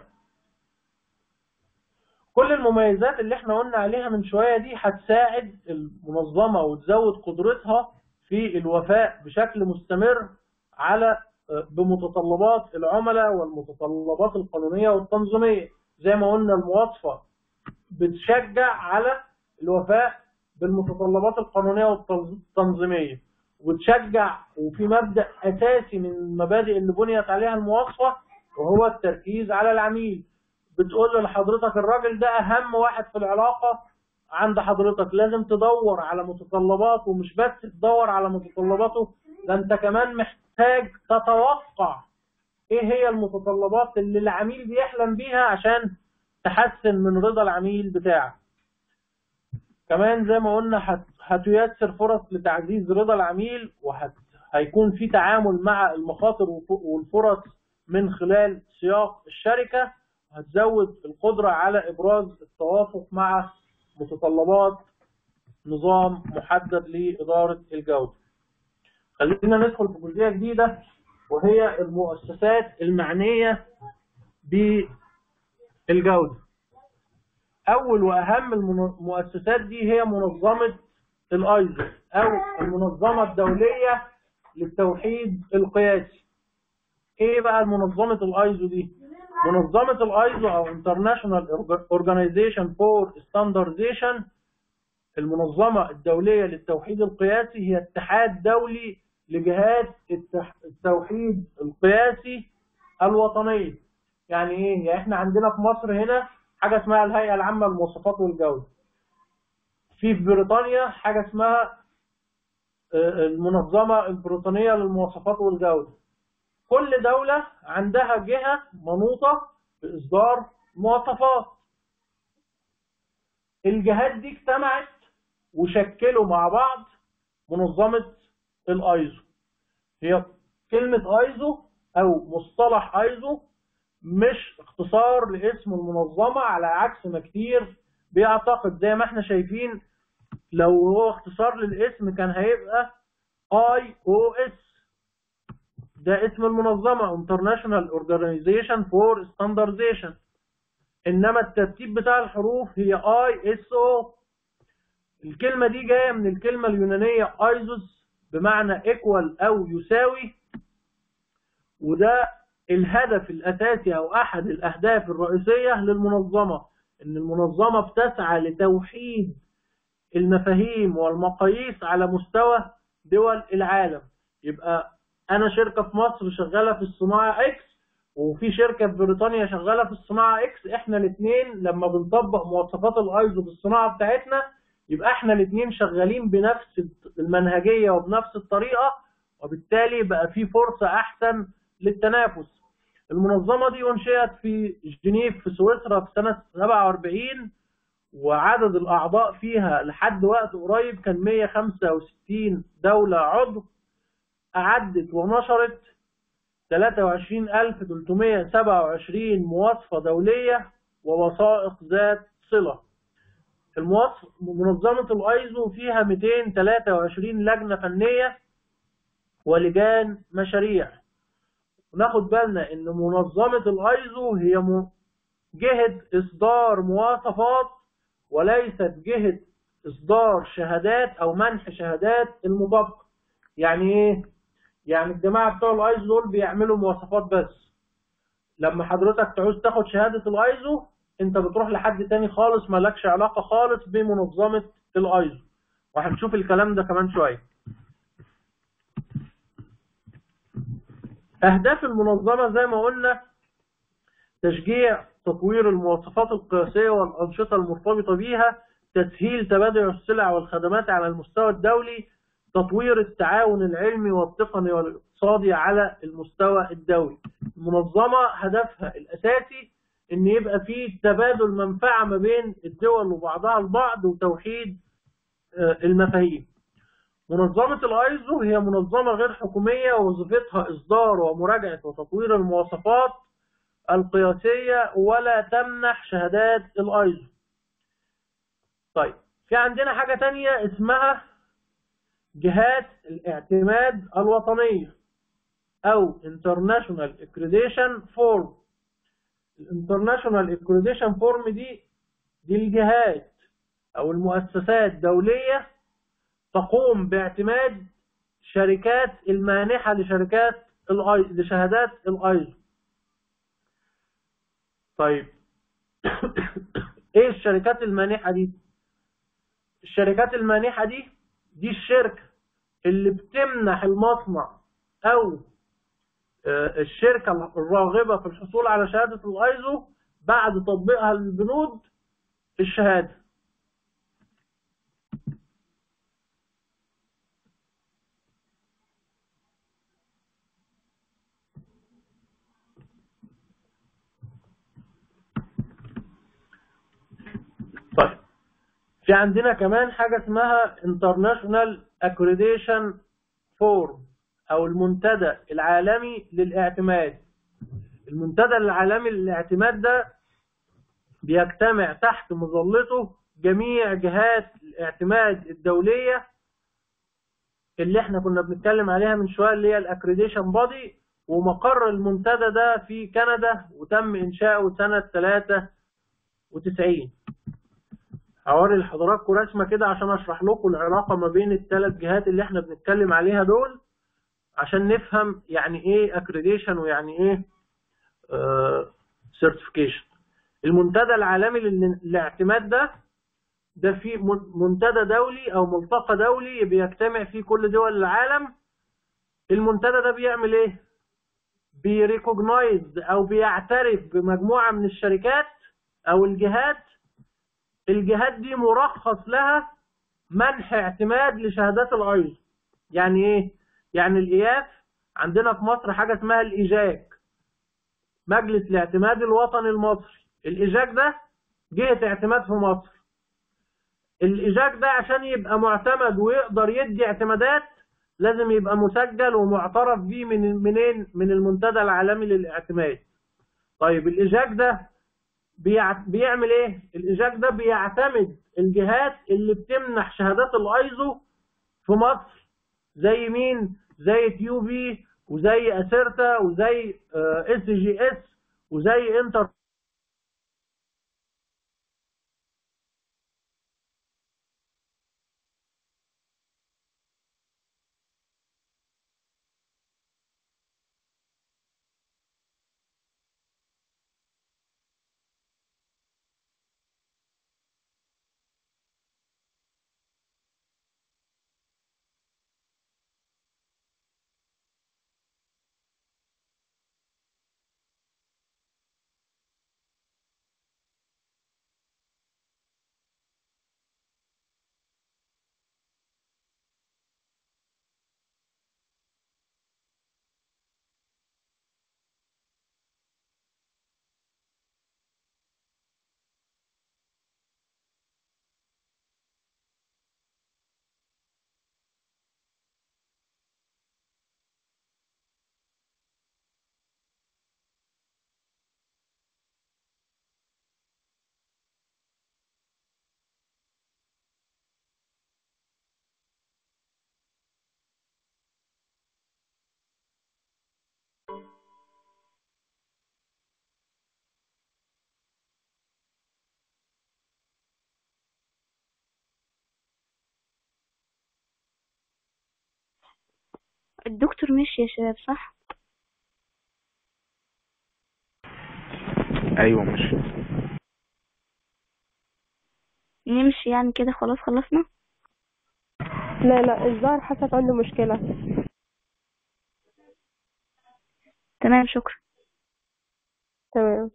كل المميزات اللي احنا قلنا عليها من شوية دي هتساعد المنظمة وتزود قدرتها في الوفاء بشكل مستمر على بمتطلبات العملاء والمتطلبات القانونية والتنظيمية زي ما قلنا المواصفة بتشجع على الوفاء بالمتطلبات القانونية والتنظيمية وتشجع وفي مبدأ أساسي من المبادئ اللي بنيت عليها المواصفة وهو التركيز على العميل بتقول لحضرتك الراجل ده أهم واحد في العلاقة عند حضرتك لازم تدور على متطلباته ومش بس تدور على متطلباته ده انت كمان محتاج تتوقع ايه هي المتطلبات اللي العميل بيحلم بيها عشان تحسن من رضا العميل بتاعك كمان زي ما قلنا هتيسر فرص لتعزيز رضا العميل وهيكون في تعامل مع المخاطر والفرص من خلال سياق الشركة هتزود القدرة على إبراز التوافق مع متطلبات نظام محدد لإدارة الجودة خلينا ندخل في جزئية جديدة وهي المؤسسات المعنية بالجودة أول وأهم المؤسسات دي هي منظمة الايزو أو المنظمة الدولية للتوحيد القياسي ايه بقى منظمة الايزو دي منظمة الايزو او International Organization for Standardization المنظمة الدولية للتوحيد القياسي هي اتحاد دولي لجهات التوحيد القياسي الوطنية يعني ايه يعني احنا عندنا في مصر هنا حاجة اسمها الهيئة العامة للمواصفات والجودة في في بريطانيا حاجة اسمها المنظمة البريطانية للمواصفات والجودة كل دولة عندها جهة منوطة بإصدار مواصفات الجهات دي اجتمعت وشكلوا مع بعض منظمة الايزو هي كلمة ايزو او مصطلح ايزو مش اختصار لاسم المنظمة على عكس ما كتير بيعتقد زي ما احنا شايفين لو هو اختصار للاسم كان هيبقى اي او اس ده اسم المنظمة International Organization for Standardization انما الترتيب بتاع الحروف هي اي اس او الكلمة دي جاية من الكلمة اليونانية ايزوس بمعنى equal او يساوي وده الهدف الاساسي او احد الاهداف الرئيسية للمنظمة ان المنظمة بتسعى لتوحيد المفاهيم والمقاييس على مستوى دول العالم يبقى انا شركة في مصر شغالة في الصناعة اكس وفي شركة في بريطانيا شغالة في الصناعة اكس احنا الاثنين لما بنطبق مواصفات الايزو بالصناعة بتاعتنا يبقى احنا الاثنين شغالين بنفس المنهجية وبنفس الطريقة وبالتالي بقى في فرصة احسن للتنافس المنظمة دي انشئت في جنيف في سويسرا في سنة 47 وعدد الأعضاء فيها لحد وقت قريب كان 165 دولة عضو أعدت ونشرت 23327 مواصفة دولية ووثائق ذات صلة المواصف منظمة الأيزو فيها 223 لجنة فنية ولجان مشاريع وناخد بالنا ان منظمة الايزو هي جهة اصدار مواصفات وليست جهة اصدار شهادات او منح شهادات المطابقة يعني ايه يعني الجماعة بتوع الايزو دول بيعملوا مواصفات بس لما حضرتك تعوز تاخد شهادة الايزو انت بتروح لحد تاني خالص مالكش علاقة خالص بمنظمة الايزو وهنشوف الكلام ده كمان شوية أهداف المنظمة زي ما قلنا تشجيع تطوير المواصفات القياسية والأنشطة المرتبطة بيها تسهيل تبادل السلع والخدمات على المستوى الدولي تطوير التعاون العلمي والتقني والاقتصادي على المستوى الدولي المنظمة هدفها الأساسي أن يبقى فيه تبادل منفعة ما بين الدول وبعضها البعض وتوحيد المفاهيم منظمة الايزو هي منظمة غير حكومية ووظيفتها إصدار ومراجعة وتطوير المواصفات القياسية ولا تمنح شهادات الايزو طيب في عندنا حاجة تانية اسمها جهات الاعتماد الوطنية أو International Accreditation Form الانترناشونال Accreditation Form دي دي الجهات أو المؤسسات دولية تقوم باعتماد شركات المانحة لشركات الاي لشهادات الايزو طيب ايه الشركات المانحة دي الشركات المانحة دي دي الشركة اللي بتمنح المصنع او الشركة الراغبة في الحصول على شهادة الايزو بعد تطبيقها للبنود الشهادة طيب في عندنا كمان حاجة اسمها International Accreditation Forum أو المنتدى العالمي للاعتماد المنتدى العالمي للاعتماد ده بيجتمع تحت مظلته جميع جهات الاعتماد الدولية اللي احنا كنا بنتكلم عليها من شوية اللي هي الاكريديشن بودي ومقر المنتدى ده في كندا وتم إنشاؤه سنة 93 هوري لحضراتكم رسمة كده عشان اشرح لكم العلاقة ما بين الثلاث جهات اللي احنا بنتكلم عليها دول عشان نفهم يعني ايه اكريديشن ويعني ايه سيرتيفيكيشن المنتدى العالمي للاعتماد ده ده في منتدى دولي او ملتقى دولي بيجتمع فيه كل دول العالم المنتدى ده بيعمل ايه بيريكوجنايز او بيعترف بمجموعه من الشركات او الجهات الجهات دي مرخص لها منح اعتماد لشهادات الايزو يعني ايه يعني الاياف عندنا في مصر حاجه اسمها الايجاك مجلس الاعتماد الوطني المصري الايجاك ده جهه اعتماد في مصر الايجاك ده عشان يبقى معتمد ويقدر يدي اعتمادات لازم يبقى مسجل ومعترف بيه من منين من المنتدى العالمي للاعتماد طيب الايجاك ده بيعمل ايه الايجاك ده بيعتمد الجهات اللي بتمنح شهادات الايزو في مصر زي مين زي تيو بي وزي اسيرتا وزي اس جي اس وزي انتر الدكتور مشي يا شباب صح ايوه مش نمشي يعني كده خلاص خلصنا لا لا الظاهر حصلت عنده مشكلة تمام شكرا تمام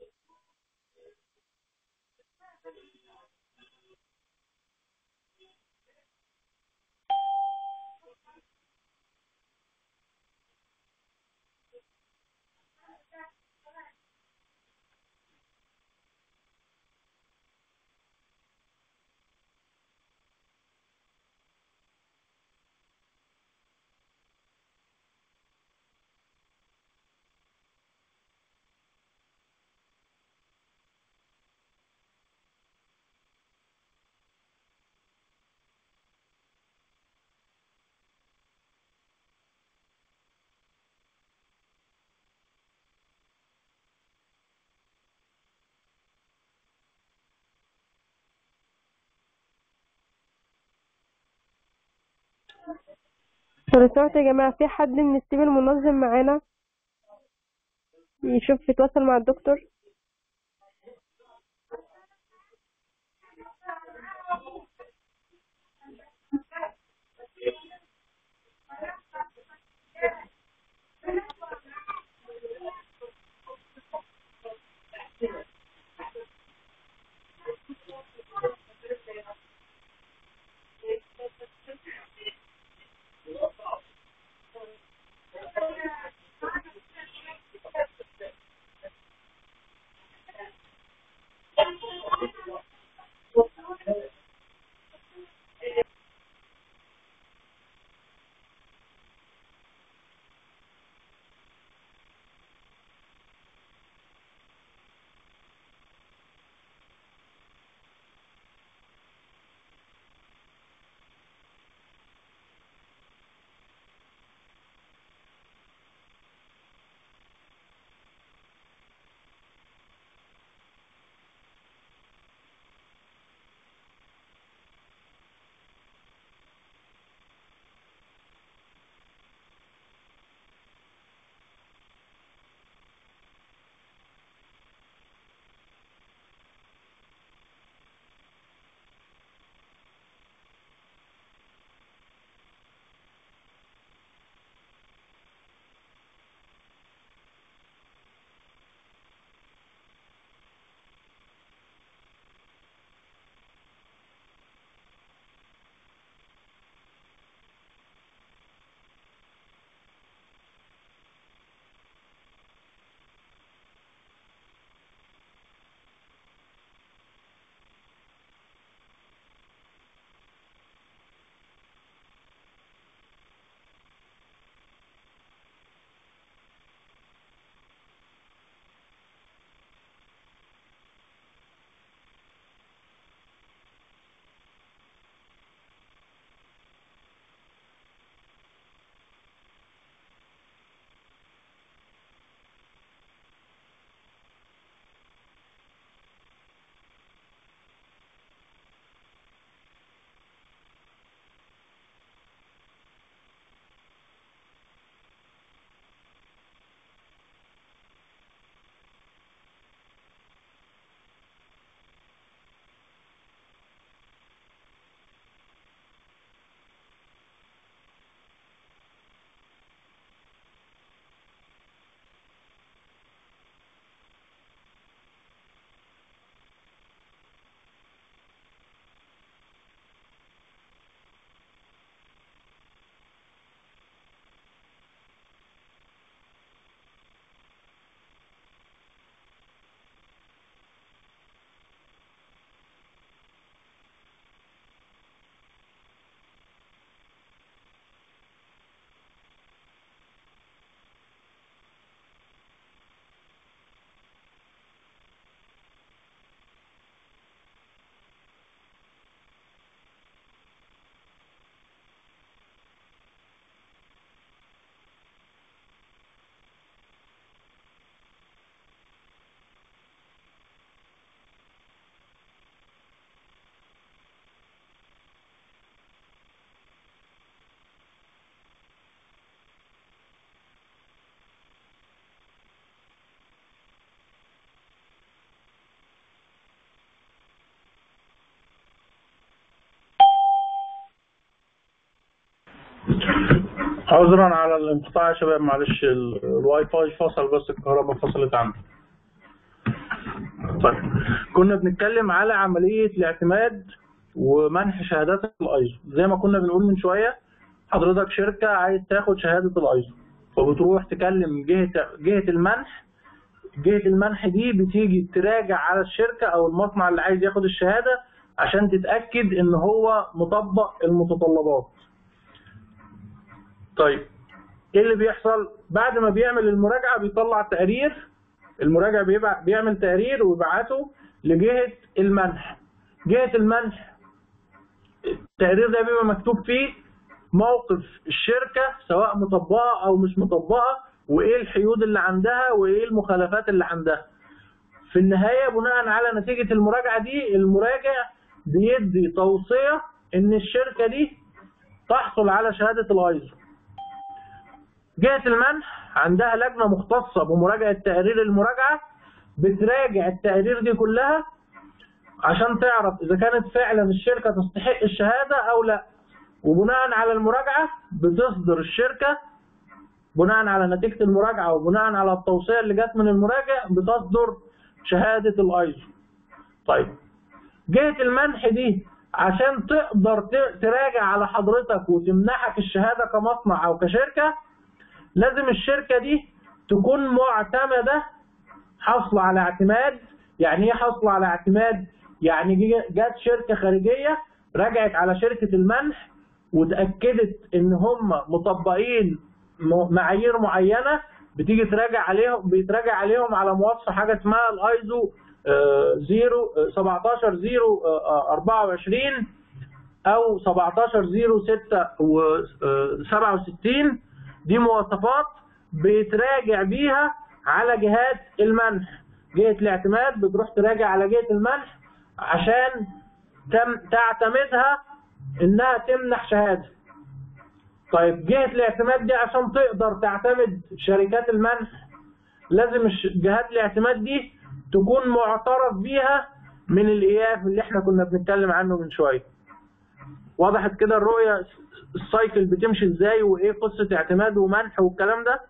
لو سمحت يا جماعة في حد من التيم المنظم معانا يشوف يتواصل مع الدكتور عذرا على الانقطاع يا شباب معلش ال- الواي فاي فصل بس الكهرباء فصلت عندي طيب كنا بنتكلم على عملية الاعتماد ومنح شهادات الايزو زي ما كنا بنقول من شوية حضرتك شركة عايز تاخد شهادة الايزو فبتروح تكلم جهة جهة المنح جهة المنح دي بتيجي تراجع على الشركة او المصنع اللي عايز ياخد الشهادة عشان تتأكد ان هو مطبق المتطلبات طيب ايه اللي بيحصل بعد ما بيعمل المراجعه بيطلع تقرير المراجع بيبع... بيعمل تقرير ويبعته لجهه المنح جهه المنح التقرير ده بيبقى مكتوب فيه موقف الشركه سواء مطبقه او مش مطبقه وايه الحيود اللي عندها وايه المخالفات اللي عندها في النهايه بناء على نتيجه المراجعه دي المراجع بيدي توصيه ان الشركه دي تحصل على شهاده الايزو جهة المنح عندها لجنة مختصة بمراجعة تقارير المراجعة بتراجع التقارير دي كلها عشان تعرف إذا كانت فعلا الشركة تستحق الشهادة أو لا وبناء على المراجعة بتصدر الشركة بناء على نتيجة المراجعة وبناء على التوصية اللي جت من المراجع بتصدر شهادة الأيزو طيب جهة المنح دي عشان تقدر ت- تراجع على حضرتك وتمنحك الشهادة كمصنع أو كشركة لازم الشركة دي تكون معتمدة حاصلة على اعتماد يعني ايه حاصلة على اعتماد يعني جي- جت شركة خارجية رجعت على شركة المنح وتأكدت ان هم مطبقين م- معايير معينة بتيجي تراجع عليهم بيتراجع عليهم على مواصفة حاجة اسمها الايزو 0 17 0 24 او 17 0 6 و 67 دي مواصفات بيتراجع بيها على جهات المنح جهة الاعتماد بتروح تراجع على جهة المنح عشان تم تعتمدها انها تمنح شهادة طيب جهة الاعتماد دي عشان تقدر تعتمد شركات المنح لازم الش- جهات الاعتماد دي تكون معترف بيها من الاياف اللي احنا كنا بنتكلم عنه من شويه وضحت كده الرؤية السايكل بتمشي ازاي وايه قصة اعتماد ومنح والكلام ده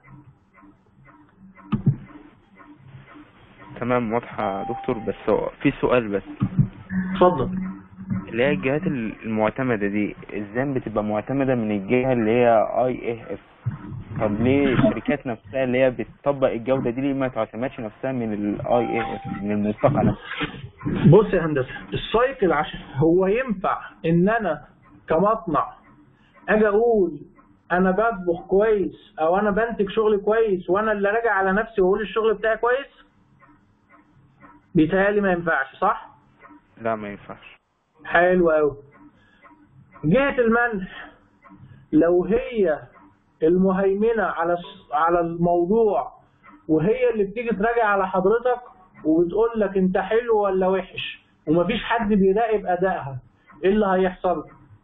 تمام واضحة يا دكتور بس هو في سؤال بس اتفضل اللي هي الجهات المعتمدة دي ازاي بتبقى معتمدة من الجهة اللي هي اي ايه اف طب ليه الشركات نفسها اللي هي بتطبق الجودة دي ليه ما تعتمدش نفسها من الاي ايه اف من الملتقى نفسه بص يا هندسة السايكل عشان هو ينفع ان انا كمصنع اجي اقول انا بطبخ كويس او انا بنتج شغل كويس وانا اللي راجع على نفسي واقول الشغل بتاعي كويس بيتهيألي ما ينفعش صح؟ لا ما ينفعش حلو قوي جهة المنح لو هي المهيمنة على الس- على الموضوع وهي اللي بتيجي تراجع على حضرتك وبتقول لك انت حلو ولا وحش ومفيش حد بيراقب ادائها ايه اللي هيحصل؟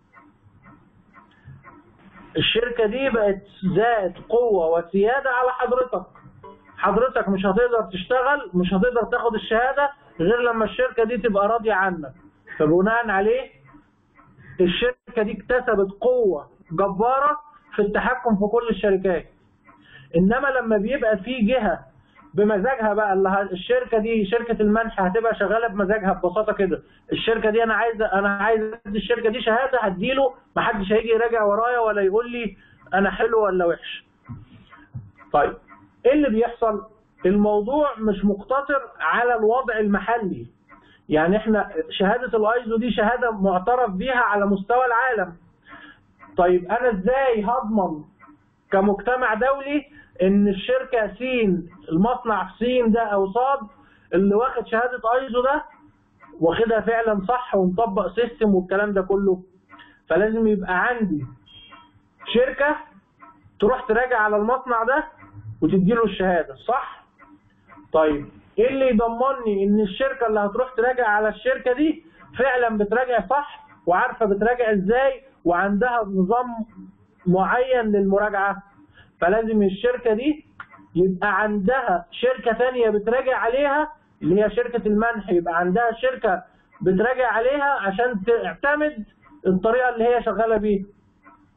الشركة دي بقت ذات قوة وسيادة على حضرتك حضرتك مش هتقدر تشتغل مش هتقدر تاخد الشهادة غير لما الشركة دي تبقى راضية عنك فبناء عليه الشركة دي اكتسبت قوة جبارة في التحكم في كل الشركات انما لما بيبقى في جهة بمزاجها بقى اللي ه- الشركة دي شركة المنح هتبقى شغالة بمزاجها ببساطة كده الشركة دي انا عايز انا عايز ادي الشركة دي شهادة هديله محدش هيجي يراجع ورايا ولا يقول لي انا حلو ولا وحش طيب ايه اللي بيحصل الموضوع مش مقتصر على الوضع المحلي يعني احنا شهادة الايزو دي شهادة معترف بيها على مستوى العالم طيب انا ازاي هضمن كمجتمع دولي ان الشركة سين المصنع سين ده او صاد اللي واخد شهادة ايزو ده واخدها فعلا صح ومطبق سيستم والكلام ده كله فلازم يبقى عندي شركة تروح تراجع على المصنع ده وتديله الشهادة صح؟ طيب ايه اللي يضمني ان الشركة اللي هتروح تراجع على الشركة دي فعلا بتراجع صح وعارفة بتراجع ازاي وعندها نظام معين للمراجعة فلازم الشركة دي يبقى عندها شركة تانية بتراجع عليها اللي هي شركة المنح يبقى عندها شركة بتراجع عليها عشان تعتمد الطريقة اللي هي شغالة بيها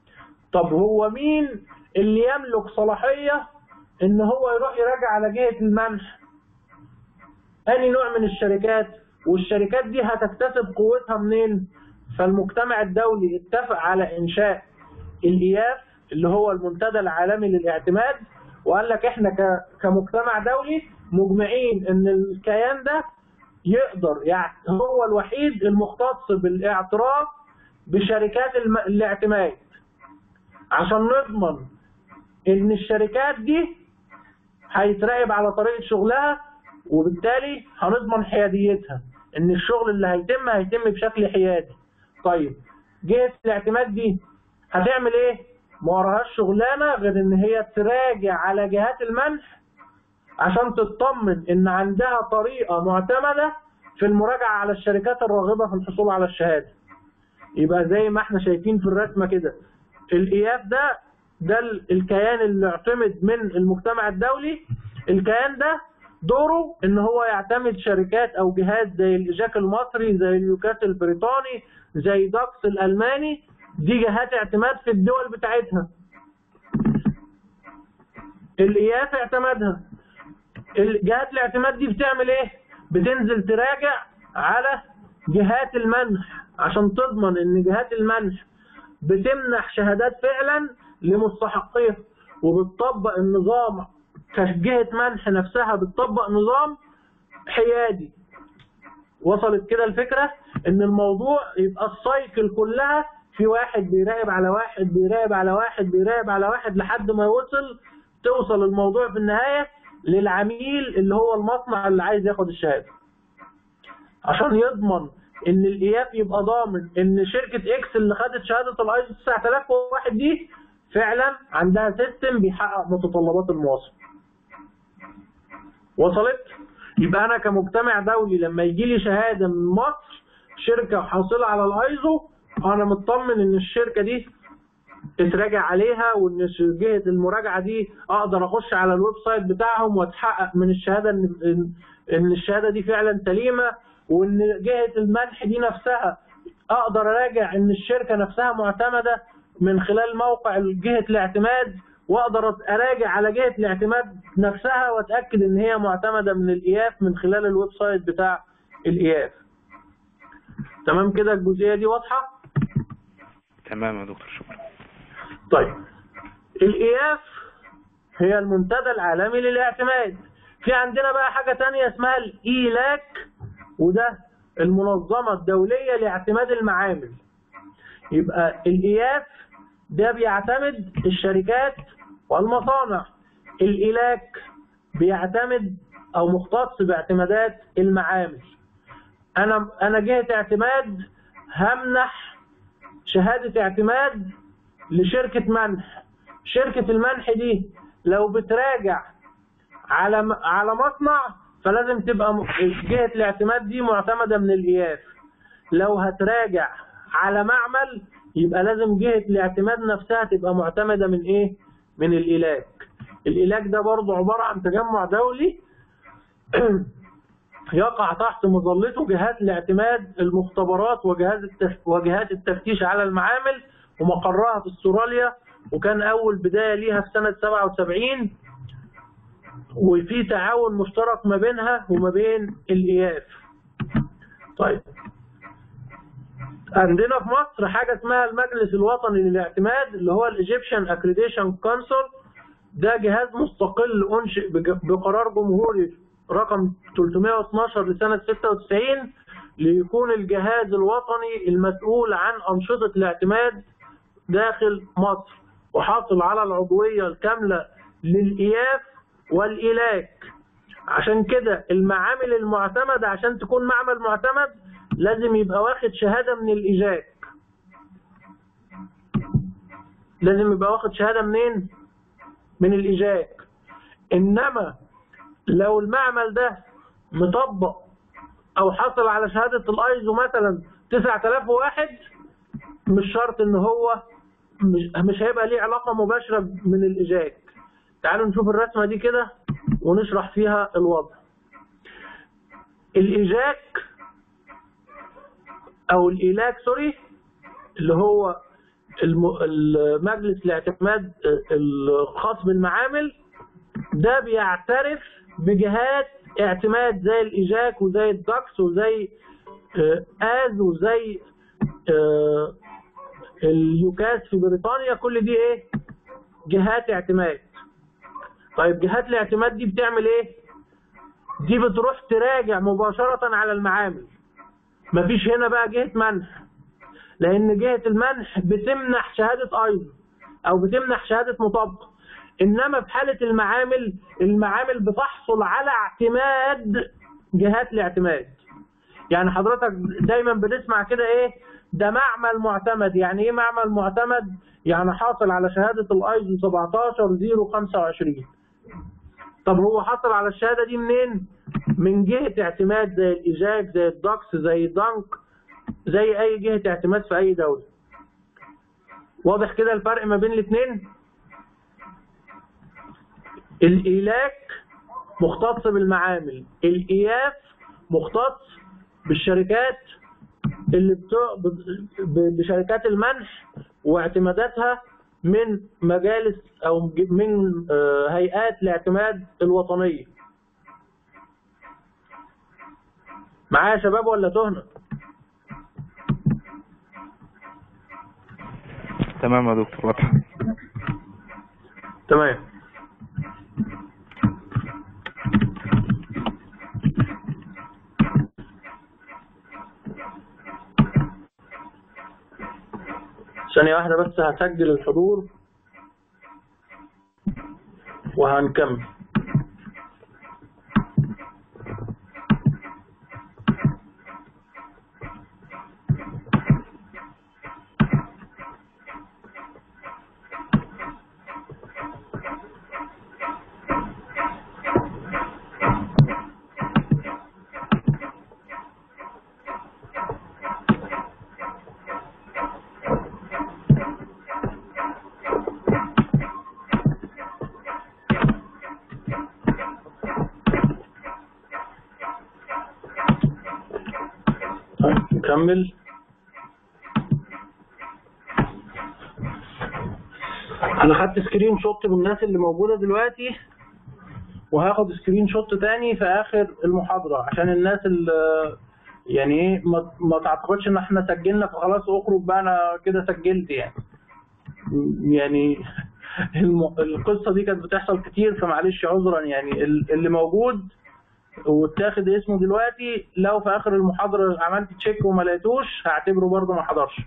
طب هو مين اللي يملك صلاحية ان هو يروح يراجع على جهة المنح أي نوع من الشركات والشركات دي هتكتسب قوتها منين فالمجتمع الدولي اتفق على إنشاء الإياف اللي هو المنتدى العالمي للاعتماد وقال لك احنا ك- كمجتمع دولي مجمعين ان الكيان ده يقدر يعني هو الوحيد المختص بالاعتراف بشركات الم- الاعتماد عشان نضمن ان الشركات دي هيتراقب على طريقة شغلها وبالتالي هنضمن حياديتها ان الشغل اللي هيتم هيتم بشكل حيادي طيب جهة الاعتماد دي هتعمل ايه ما وراهاش شغلانة غير ان هي تراجع على جهات المنح عشان تطمن ان عندها طريقة معتمدة في المراجعة على الشركات الراغبة في الحصول على الشهادة يبقى زي ما احنا شايفين في الرسمة كده الإياف ده ده ال- الكيان اللي اعتمد من المجتمع الدولي الكيان ده دوره ان هو يعتمد شركات او جهات زي الايجاك المصري زي اليوكاس البريطاني زي داكس الالماني دي جهات اعتماد في الدول بتاعتها الاياف اعتمدها جهات الاعتماد دي بتعمل ايه بتنزل تراجع على جهات المنح عشان تضمن ان جهات المنح بتمنح شهادات فعلا لمستحقيها وبتطبق النظام كجهة منح نفسها بتطبق نظام حيادي وصلت كده الفكرة ان الموضوع يبقى السايكل كلها في واحد بيراقب على واحد بيراقب على واحد بيراقب على واحد لحد ما يوصل توصل الموضوع في النهاية للعميل اللي هو المصنع اللي عايز ياخد الشهادة عشان يضمن ان الاياف يبقى ضامن ان شركة اكس اللي خدت شهادة الايزو 9001 دي فعلا عندها سيستم بيحقق متطلبات المواصف وصلت يبقى انا كمجتمع دولي لما يجي لي شهاده من مصر شركه حاصله على الايزو انا مطمن ان الشركه دي اتراجع عليها وان ش- جهه المراجعه دي اقدر اخش على الويب سايت بتاعهم واتحقق من الشهاده ان إن- ان الشهاده دي فعلا سليمه وان جهه المنح دي نفسها اقدر اراجع ان الشركه نفسها معتمده من خلال موقع جهه الاعتماد واقدر اراجع على جهه الاعتماد نفسها واتاكد ان هي معتمده من الاياف من خلال الويب سايت بتاع الاياف تمام كده الجزئيه دي واضحه تمام يا دكتور شكرا طيب الاياف هي المنتدى العالمي للاعتماد في عندنا بقى حاجه تانية اسمها الايلاك وده المنظمه الدوليه لاعتماد المعامل يبقى الاياف ده بيعتمد الشركات والمصانع الايلاك بيعتمد او مختص باعتمادات المعامل انا انا جهه اعتماد همنح شهاده اعتماد لشركه منح شركه المنح دي لو بتراجع على م- على مصنع فلازم تبقى م- جهه الاعتماد دي معتمده من الاياف لو هتراجع على معمل يبقى لازم جهة الاعتماد نفسها تبقى معتمدة من ايه؟ من الإلاك. الإلاك ده برضه عبارة عن تجمع دولي يقع تحت مظلته جهات الاعتماد المختبرات وجهاز التف... وجهات التفتيش على المعامل ومقرها في استراليا وكان أول بداية ليها في سنة 77 وفي تعاون مشترك ما بينها وما بين الإياف. طيب عندنا في مصر حاجة اسمها المجلس الوطني للاعتماد اللي هو الايجيبشن اكريديشن كونسول ده جهاز مستقل انشئ بج- بقرار جمهوري رقم 312 لسنة 96 ليكون الجهاز الوطني المسؤول عن أنشطة الاعتماد داخل مصر وحاصل على العضوية الكاملة للإياف والإلاك عشان كده المعامل المعتمدة عشان تكون معمل معتمد لازم يبقى واخد شهادة من الإيجاك لازم يبقى واخد شهادة منين؟ من الإيجاك إنما لو المعمل ده مطبق أو حصل على شهادة الأيزو مثلا 9001 مش شرط إن هو مش, مش هيبقى ليه علاقة مباشرة من الإيجاك تعالوا نشوف الرسمة دي كده ونشرح فيها الوضع الإيجاك أو الإيلاك سوري اللي هو الم- المجلس الاعتماد الخاص بالمعامل ده بيعترف بجهات اعتماد زي الايجاك وزي الدكس وزي آه، از وزي آه، اليوكاس في بريطانيا كل دي ايه جهات اعتماد طيب جهات الاعتماد دي بتعمل ايه دي بتروح تراجع مباشرة على المعامل مفيش هنا بقى جهة منح لان جهة المنح بتمنح شهادة ايضا او بتمنح شهادة مطابقة انما في حالة المعامل المعامل بتحصل على اعتماد جهات الاعتماد يعني حضرتك دايما بنسمع كده ايه ده معمل معتمد يعني ايه معمل معتمد يعني حاصل على شهادة الايزو 17025 طب هو حصل على الشهادة دي منين من جهة اعتماد زي الايجاك زي الدكس زي دانك زي اي جهة اعتماد في اي دولة واضح كده الفرق ما بين الاثنين الايلاك مختص بالمعامل الاياف مختص بالشركات اللي بتوع ب- بشركات المنح واعتماداتها من مجالس او من آه، هيئات الاعتماد الوطنيه معايا يا شباب ولا تهنا تمام يا دكتور واضح تمام ثانية واحدة بس هسجل الحضور وهنكمل طيب نكمل انا خدت سكرين شوت من الناس اللي موجوده دلوقتي وهاخد سكرين شوت تاني في اخر المحاضره عشان الناس اللي يعني ايه ما, ما تعتقدش ان احنا سجلنا فخلاص اخرج بقى انا كده سجلت يعني يعني الم... القصه دي كانت بتحصل كتير فمعلش عذرا يعني ال- اللي موجود واتاخد اسمه دلوقتي لو في اخر المحاضره عملت تشيك وما لقيتوش هعتبره برضه ما حضرش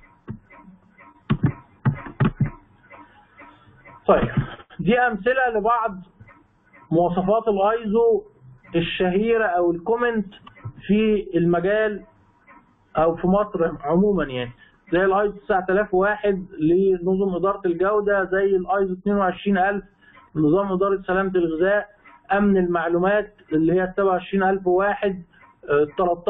طيب دي امثله لبعض مواصفات الايزو الشهيره او الكومنت في المجال او في مصر عموما يعني زي الايزو 9001 لنظم اداره الجوده زي الايزو 22000 نظام اداره سلامه الغذاء امن المعلومات اللي هي 27001 آه،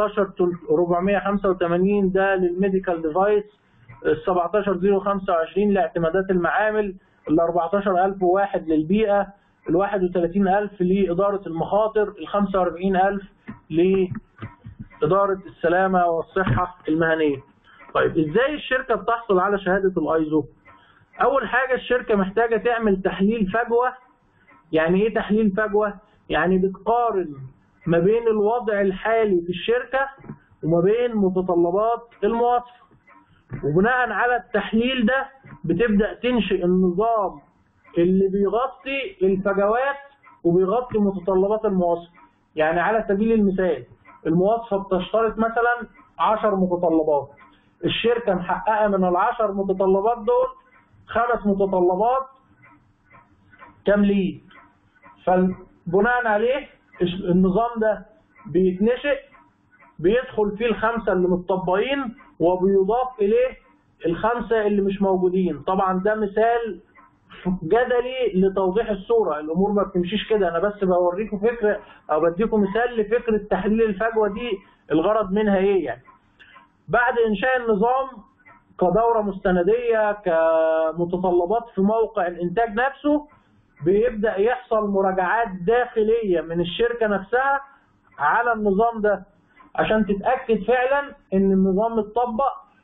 13485 ده للميديكال ديفايس ال 17025 لاعتمادات المعامل ال 14001 للبيئه ال 31000 لاداره المخاطر ال 45000 لاداره السلامه والصحه المهنيه. طيب ازاي الشركه بتحصل على شهاده الايزو؟ اول حاجه الشركه محتاجه تعمل تحليل فجوه يعني ايه تحليل فجوه؟ يعني بتقارن ما بين الوضع الحالي في الشركه وما بين متطلبات المواصفه. وبناء على التحليل ده بتبدا تنشئ النظام اللي بيغطي الفجوات وبيغطي متطلبات المواصفه. يعني على سبيل المثال المواصفه بتشترط مثلا 10 متطلبات. الشركه محققه من العشر متطلبات دول خمس متطلبات كاملين. فبناء عليه النظام ده بيتنشئ بيدخل فيه الخمسه اللي متطبقين وبيضاف اليه الخمسه اللي مش موجودين طبعا ده مثال جدلي لتوضيح الصوره الامور ما بتمشيش كده انا بس بوريكم فكره او بديكم مثال لفكره تحليل الفجوه دي الغرض منها ايه يعني بعد انشاء النظام كدوره مستنديه كمتطلبات في موقع الانتاج نفسه بيبدا يحصل مراجعات داخليه من الشركه نفسها على النظام ده عشان تتاكد فعلا ان النظام اتطبق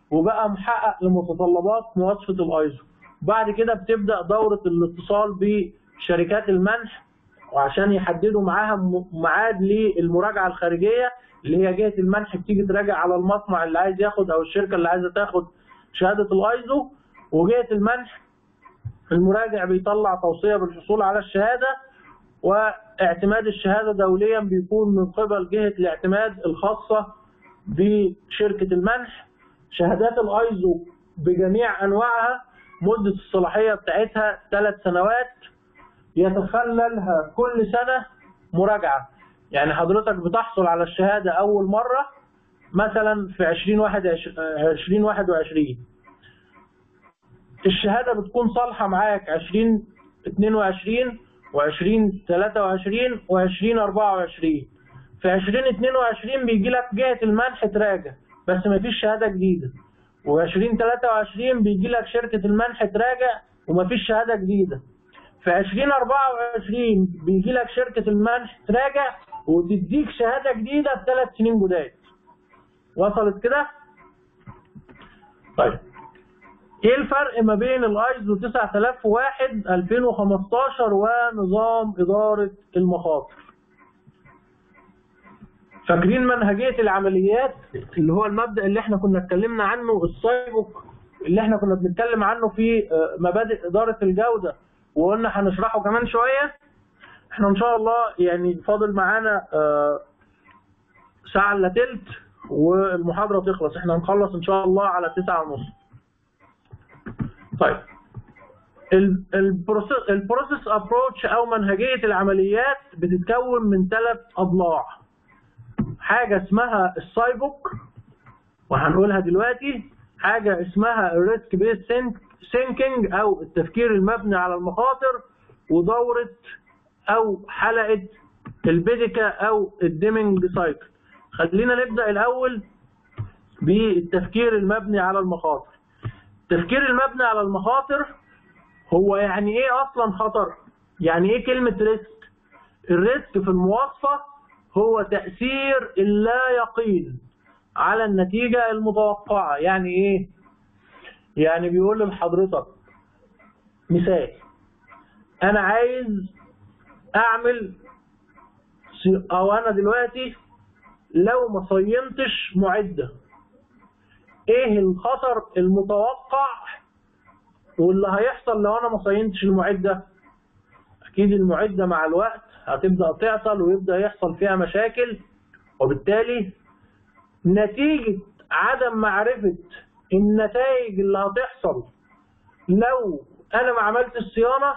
وبقى محقق لمتطلبات مواصفة الايزو بعد كده بتبدأ دورة الاتصال بشركات المنح وعشان يحددوا معاها م- ميعاد للمراجعة الخارجية اللي هي جهة المنح بتيجي تراجع على المصنع اللي عايز ياخد او الشركة اللي عايزة تاخد شهادة الايزو وجهة المنح المراجع بيطلع توصية بالحصول على الشهادة واعتماد الشهادة دوليا بيكون من قبل جهة الاعتماد الخاصة بشركة المنح شهادات الايزو بجميع انواعها مدة الصلاحية بتاعتها ثلاث سنوات يتخللها كل سنة مراجعة يعني حضرتك بتحصل على الشهادة أول مرة مثلا في 2021 الشهادة بتكون صالحة معاك 2022 و2023 و2024 في 2022 بيجي لك جهة المنح تراجع بس مفيش شهادة جديدة و2023 بيجي لك شركة المنح تراجع ومفيش شهادة جديدة في 2024 بيجي لك شركة المنح تراجع وتديك شهادة جديدة بثلاث سنين جداد وصلت كده؟ طيب ايه الفرق ما بين الايزو 9001 2015 ونظام ادارة المخاطر فاكرين منهجية العمليات اللي هو المبدأ اللي احنا كنا اتكلمنا عنه السايبوك اللي احنا كنا بنتكلم عنه في آه، مبادئ إدارة الجودة وقلنا هنشرحه كمان شوية احنا ان شاء الله يعني فاضل معانا آه، ساعة الا تلت والمحاضرة تخلص احنا هنخلص ان شاء الله على تسعة ونص طيب ال- البروسيس البروسيس ابروتش او منهجية العمليات بتتكون من ثلاث اضلاع حاجة اسمها السايبوك وهنقولها دلوقتي حاجة اسمها الريسك بيس ثينكينج او التفكير المبني على المخاطر ودورة او حلقة البيديكا او الديمينج سايكل خلينا نبدأ الاول بالتفكير المبني على المخاطر التفكير المبني على المخاطر هو يعني ايه اصلا خطر يعني ايه كلمة ريسك الريسك في المواصفة هو تأثير اللا يقين على النتيجة المتوقعة يعني ايه يعني بيقول لحضرتك مثال انا عايز اعمل سي- او انا دلوقتي لو ما صينتش معدة ايه الخطر المتوقع واللي هيحصل لو انا ما صينتش المعدة اكيد المعدة مع الوقت هتبدأ تعطل ويبدأ يحصل فيها مشاكل وبالتالي نتيجة عدم معرفة النتائج اللي هتحصل لو انا ما عملتش صيانة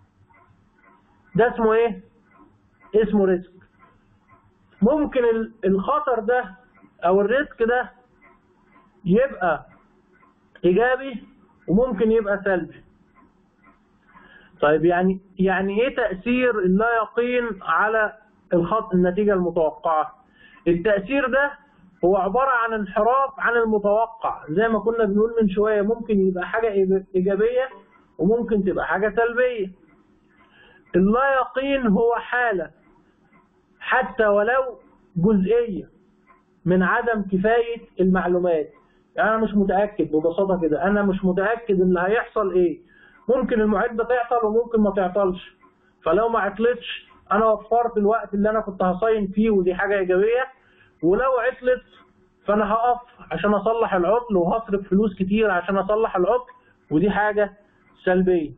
ده اسمه ايه اسمه ريسك ممكن ال- الخطر ده او الريسك ده يبقى ايجابي وممكن يبقى سلبي طيب يعني يعني ايه تأثير اللا يقين على الخط النتيجة المتوقعة التأثير ده هو عبارة عن انحراف عن المتوقع زي ما كنا بنقول من شوية ممكن يبقى حاجة إيج- إيجابية وممكن تبقى حاجة سلبية اللا يقين هو حالة حتى ولو جزئية من عدم كفاية المعلومات يعني أنا مش متأكد ببساطة كده أنا مش متأكد اللي هيحصل إيه ممكن المعدة تعطل وممكن ما تعطلش فلو ما عطلتش أنا وفرت الوقت اللي أنا كنت هصين فيه ودي حاجة إيجابية ولو عطلت فأنا هقف عشان أصلح العطل وهصرف فلوس كتير عشان أصلح العطل ودي حاجة سلبية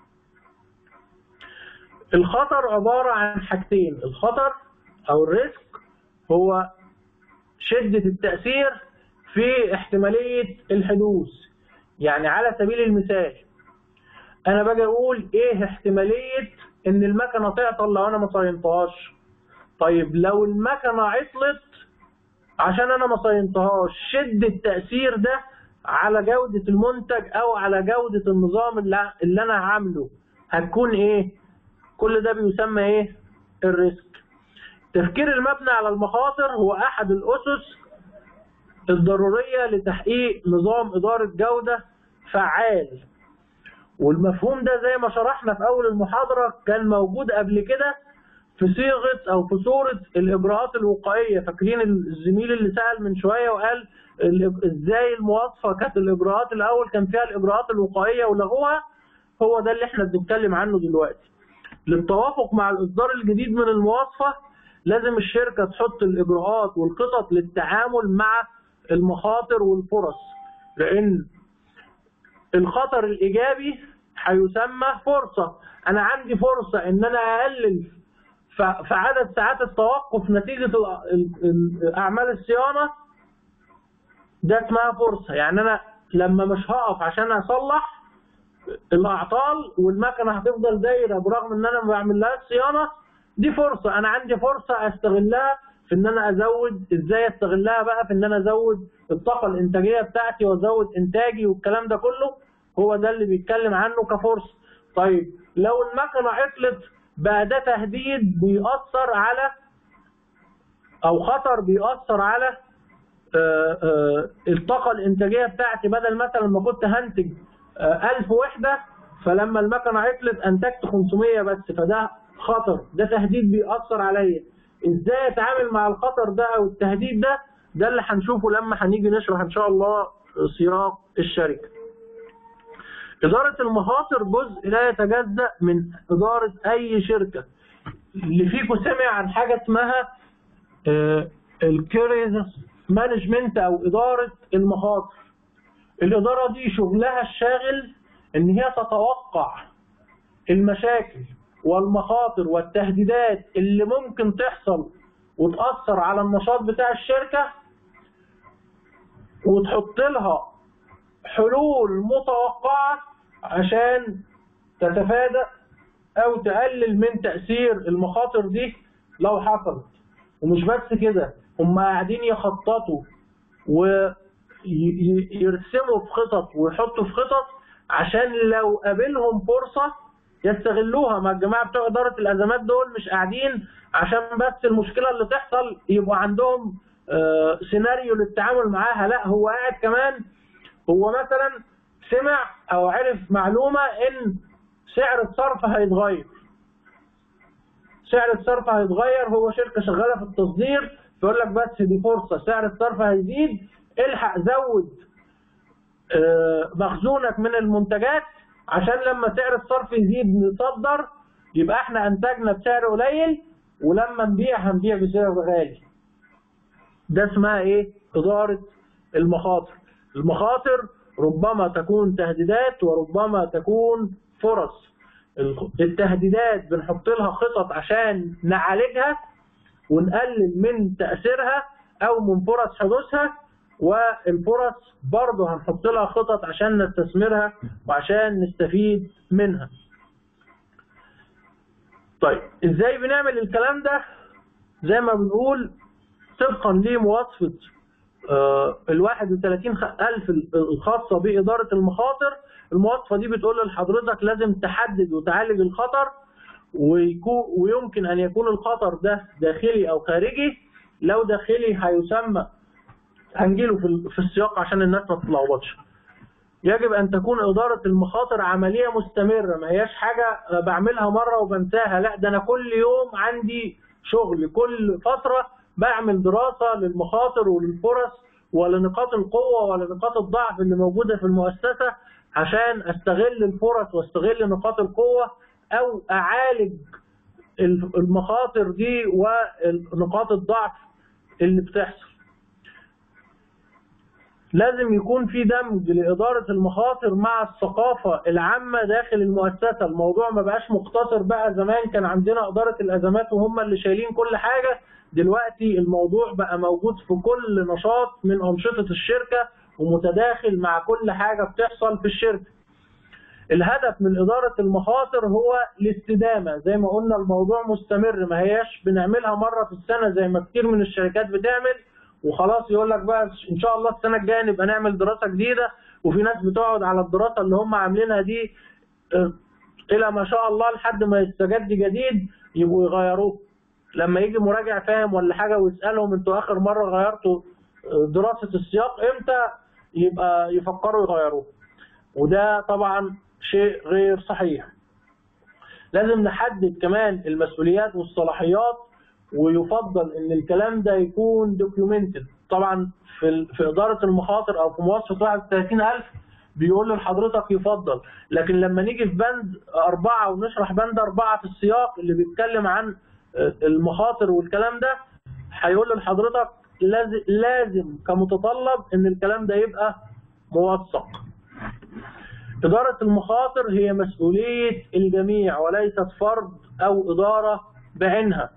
الخطر عبارة عن حاجتين الخطر أو الريسك هو شدة التأثير في احتمالية الحدوث يعني على سبيل المثال أنا باجي أقول إيه احتمالية إن المكنة تعطل لو أنا ما صينتهاش طيب لو المكنة عطلت عشان أنا ما صينتهاش شدة التأثير ده على جودة المنتج أو على جودة النظام اللي, اللي أنا هعمله هتكون إيه؟ كل ده بيسمى إيه؟ الريسك تفكير المبني على المخاطر هو أحد الأسس الضرورية لتحقيق نظام إدارة جودة فعال والمفهوم ده زي ما شرحنا في أول المحاضرة كان موجود قبل كده في صيغة أو في صورة الإجراءات الوقائية فاكرين الزميل اللي سأل من شوية وقال ال- ازاي المواصفه كانت الاجراءات الاول كان فيها الاجراءات الوقائيه ولغوها هو ده اللي احنا بنتكلم عنه دلوقتي للتوافق مع الاصدار الجديد من المواصفه لازم الشركه تحط الاجراءات والخطط للتعامل مع المخاطر والفرص لان الخطر الايجابي هيسمى فرصه انا عندي فرصه ان انا اقلل ف- في عدد ساعات التوقف نتيجه ال- ال- ال- اعمال الصيانه ده اسمها فرصه يعني انا لما مش هقف عشان اصلح الاعطال والمكنه هتفضل دايره برغم ان انا ما بعملهاش صيانه دي فرصه انا عندي فرصه استغلها في ان انا ازود ازاي استغلها بقى في ان انا ازود الطاقه الانتاجيه بتاعتي وازود انتاجي والكلام ده كله هو ده اللي بيتكلم عنه كفرصه طيب لو المكنه عطلت بقى ده تهديد بيأثر على او خطر بيأثر على آه، آه، الطاقة الإنتاجية بتاعتي بدل مثلا ما كنت هنتج آه، 1000 وحدة فلما المكنة عطلت أنتجت 500 بس فده خطر ده تهديد بيأثر عليا إزاي أتعامل مع الخطر ده أو التهديد ده ده اللي هنشوفه لما هنيجي نشرح إن شاء الله سياق الشركة إدارة المخاطر جزء لا يتجزأ من إدارة أي شركة اللي فيكم سمع عن حاجة اسمها الكيريز مانجمنت او اداره المخاطر الاداره دي شغلها الشاغل ان هي تتوقع المشاكل والمخاطر والتهديدات اللي ممكن تحصل وتاثر على النشاط بتاع الشركه وتحط لها حلول متوقعه عشان تتفادى او تقلل من تاثير المخاطر دي لو حصلت ومش بس كده هم قاعدين يخططوا ويرسموا في خطط ويحطوا في خطط عشان لو قابلهم فرصة يستغلوها ما الجماعة بتوع إدارة الأزمات دول مش قاعدين عشان بس المشكلة اللي تحصل يبقى عندهم آه، سيناريو للتعامل معاها لا هو قاعد كمان هو مثلا سمع أو عرف معلومة إن سعر الصرف هيتغير سعر الصرف هيتغير هو شركه شغاله في التصدير فيقول لك بس دي فرصه سعر الصرف هيزيد الحق زود آه، مخزونك من المنتجات عشان لما سعر الصرف يزيد نصدر يبقى احنا انتجنا بسعر قليل ولما نبيع هنبيع بسعر غالي ده اسمها ايه اداره المخاطر المخاطر ربما تكون تهديدات وربما تكون فرص التهديدات بنحط لها خطط عشان نعالجها ونقلل من تأثيرها أو من فرص حدوثها والفرص برضه هنحط لها خطط عشان نستثمرها وعشان نستفيد منها. طيب ازاي بنعمل الكلام ده؟ زي ما بنقول طبقا لمواصفة آه، ال 31000 الخاصة بإدارة المخاطر المواصفة دي بتقول لحضرتك لازم تحدد وتعالج الخطر ويكون ويمكن أن يكون الخطر ده داخلي أو خارجي لو داخلي هيسمى هنجيله في ال- في السياق عشان الناس ما تتلخبطش يجب أن تكون إدارة المخاطر عملية مستمرة ما هياش حاجة بعملها مرة وبنساها لا ده أنا كل يوم عندي شغل كل فترة بعمل دراسة للمخاطر وللفرص ولنقاط القوة ولنقاط الضعف اللي موجودة في المؤسسة عشان استغل الفرص واستغل نقاط القوة او اعالج المخاطر دي ونقاط الضعف اللي بتحصل لازم يكون في دمج لإدارة المخاطر مع الثقافة العامة داخل المؤسسة الموضوع ما بقاش مقتصر بقى زمان كان عندنا إدارة الأزمات وهم اللي شايلين كل حاجة دلوقتي الموضوع بقى موجود في كل نشاط من أنشطة الشركة ومتداخل مع كل حاجة بتحصل في الشركة الهدف من إدارة المخاطر هو الاستدامة زي ما قلنا الموضوع مستمر ما هياش بنعملها مرة في السنة زي ما كتير من الشركات بتعمل وخلاص يقول لك بقى ان شاء الله السنه الجايه نبقى نعمل دراسه جديده وفي ناس بتقعد على الدراسه اللي هم عاملينها دي آه، الى ما شاء الله لحد ما يستجد جديد يبقوا يغيروه لما يجي مراجع فاهم ولا حاجه ويسالهم انتوا اخر مره غيرتوا آه، دراسه السياق امتى يبقى يفكروا يغيروه وده طبعا شيء غير صحيح لازم نحدد كمان المسؤوليات والصلاحيات ويفضل ان الكلام ده يكون دوكيومنتد طبعا في ال- في اداره المخاطر او في مواصفه 31000 بيقول لحضرتك يفضل لكن لما نيجي في بند أربعة ونشرح بند أربعة في السياق اللي بيتكلم عن المخاطر والكلام ده هيقول لحضرتك لازم لازم كمتطلب ان الكلام ده يبقى موثق إدارة المخاطر هي مسؤولية الجميع وليست فرد أو إدارة بعينها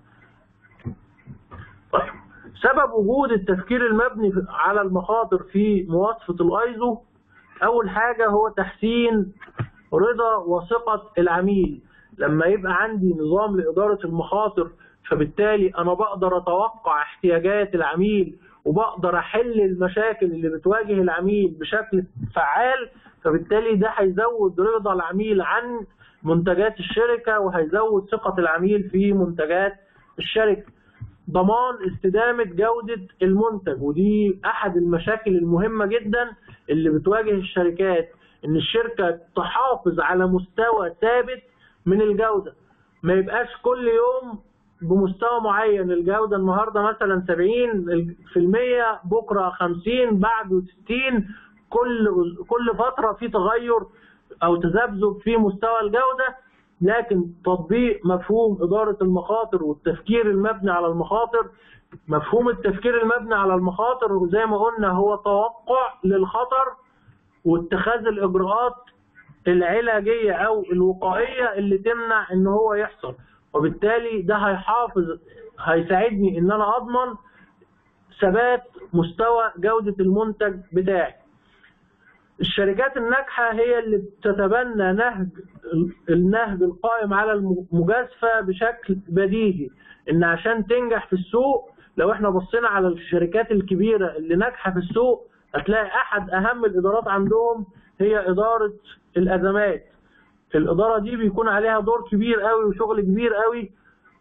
طيب سبب وجود التفكير المبني في- على المخاطر في مواصفة الايزو اول حاجة هو تحسين رضا وثقة العميل لما يبقى عندي نظام لإدارة المخاطر فبالتالي انا بقدر اتوقع احتياجات العميل وبقدر احل المشاكل اللي بتواجه العميل بشكل فعال فبالتالي ده هيزود رضا العميل عن منتجات الشركة وهيزود ثقة العميل في منتجات الشركة ضمان استدامة جودة المنتج ودي أحد المشاكل المهمة جدا اللي بتواجه الشركات إن الشركة تحافظ على مستوى ثابت من الجودة ما يبقاش كل يوم بمستوى معين الجودة النهاردة مثلا 70% بكرة 50 بعده 60 كل كل فترة في تغير أو تذبذب في مستوى الجودة لكن تطبيق مفهوم إدارة المخاطر والتفكير المبني على المخاطر مفهوم التفكير المبني على المخاطر زي ما قلنا هو توقع للخطر واتخاذ الإجراءات العلاجية أو الوقائية اللي تمنع إن هو يحصل وبالتالي ده هيحافظ هيساعدني إن أنا أضمن ثبات مستوى جودة المنتج بتاعي الشركات الناجحة هي اللي بتتبنى نهج النهج القائم على المجازفة بشكل بديهي إن عشان تنجح في السوق لو احنا بصينا على الشركات الكبيرة اللي ناجحة في السوق هتلاقي أحد أهم الإدارات عندهم هي إدارة الأزمات الإدارة دي بيكون عليها دور كبير قوي وشغل كبير قوي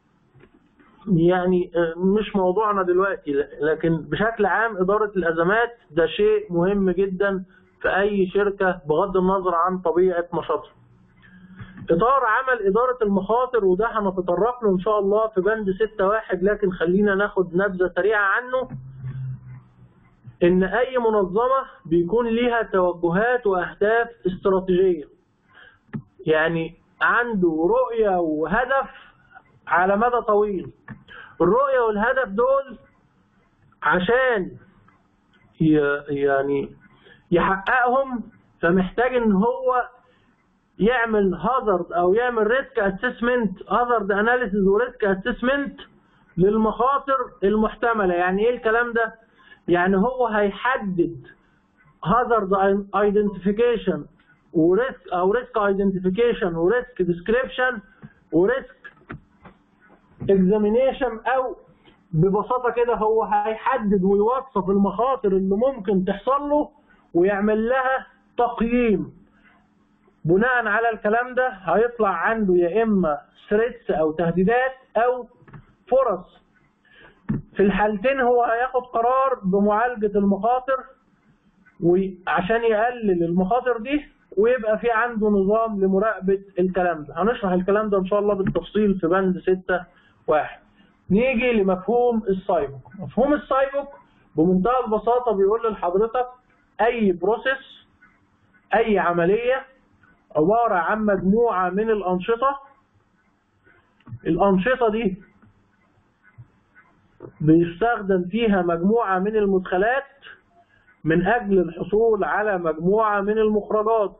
يعني مش موضوعنا دلوقتي لكن بشكل عام إدارة الأزمات ده شيء مهم جدا في أي شركة بغض النظر عن طبيعة نشاطها. إطار عمل إدارة المخاطر وده هنتطرق له إن شاء الله في بند 6.1 لكن خلينا ناخد نبذة سريعة عنه. إن أي منظمة بيكون ليها توجهات وأهداف استراتيجية. يعني عنده رؤية وهدف على مدى طويل. الرؤية والهدف دول عشان يعني يحققهم فمحتاج ان هو يعمل هازارد او يعمل ريسك اسسمنت هازارد اناليسيز وريسك اسسمنت للمخاطر المحتمله يعني ايه الكلام ده يعني هو هيحدد هازارد ايدنتيفيكيشن وريسك او ريسك ايدنتيفيكيشن وريسك ديسكريبشن وريسك اكزامينيشن او ببساطه كده هو هيحدد ويوصف المخاطر اللي ممكن تحصل له ويعمل لها تقييم بناء على الكلام ده هيطلع عنده يا اما ثريتس او تهديدات او فرص في الحالتين هو هياخد قرار بمعالجة المخاطر وعشان يقلل المخاطر دي ويبقى في عنده نظام لمراقبة الكلام ده هنشرح الكلام ده ان شاء الله بالتفصيل في بند 6 واحد نيجي لمفهوم السايبوك مفهوم السايبوك بمنتهى البساطة بيقول لحضرتك أي بروسيس أي عملية عبارة عن مجموعة من الأنشطة الأنشطة دي بيستخدم فيها مجموعة من المدخلات من أجل الحصول على مجموعة من المخرجات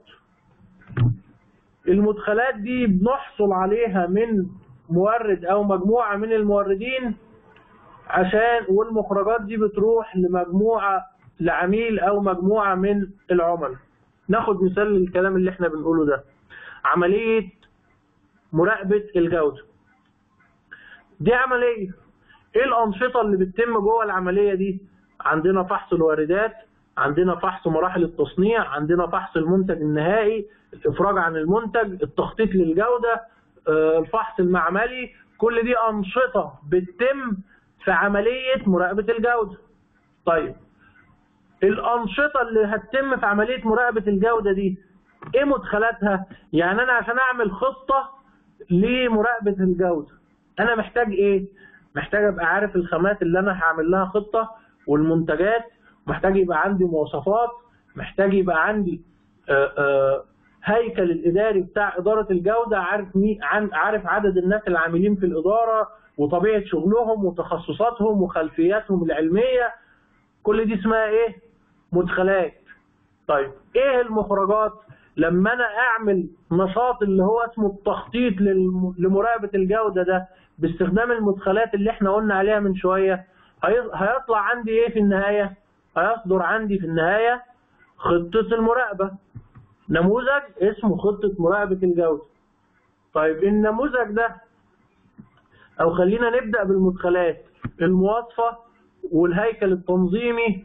المدخلات دي بنحصل عليها من مورد أو مجموعة من الموردين عشان والمخرجات دي بتروح لمجموعة لعميل او مجموعه من العملاء ناخد مثال للكلام اللي احنا بنقوله ده عمليه مراقبه الجوده دي عمليه ايه الانشطه اللي بتتم جوه العمليه دي عندنا فحص الواردات عندنا فحص مراحل التصنيع عندنا فحص المنتج النهائي الافراج عن المنتج التخطيط للجوده الفحص المعملي كل دي انشطه بتتم في عمليه مراقبه الجوده طيب الأنشطة اللي هتتم في عملية مراقبة الجودة دي إيه مدخلاتها؟ يعني أنا عشان أعمل خطة لمراقبة الجودة أنا محتاج إيه؟ محتاج أبقى عارف الخامات اللي أنا هعمل لها خطة والمنتجات محتاج يبقى عندي مواصفات محتاج يبقى عندي آه، آه، هيكل الاداري بتاع اداره الجوده عارف مين عن- عارف عدد الناس اللي عاملين في الاداره وطبيعه شغلهم وتخصصاتهم وخلفياتهم العلميه كل دي اسمها ايه؟ مدخلات طيب ايه المخرجات؟ لما انا اعمل نشاط اللي هو اسمه التخطيط للم- لمراقبه الجوده ده باستخدام المدخلات اللي احنا قلنا عليها من شويه هي- هيطلع عندي ايه في النهايه؟ هيصدر عندي في النهايه خطه المراقبه نموذج اسمه خطه مراقبه الجوده. طيب النموذج ده او خلينا نبدا بالمدخلات المواصفه والهيكل التنظيمي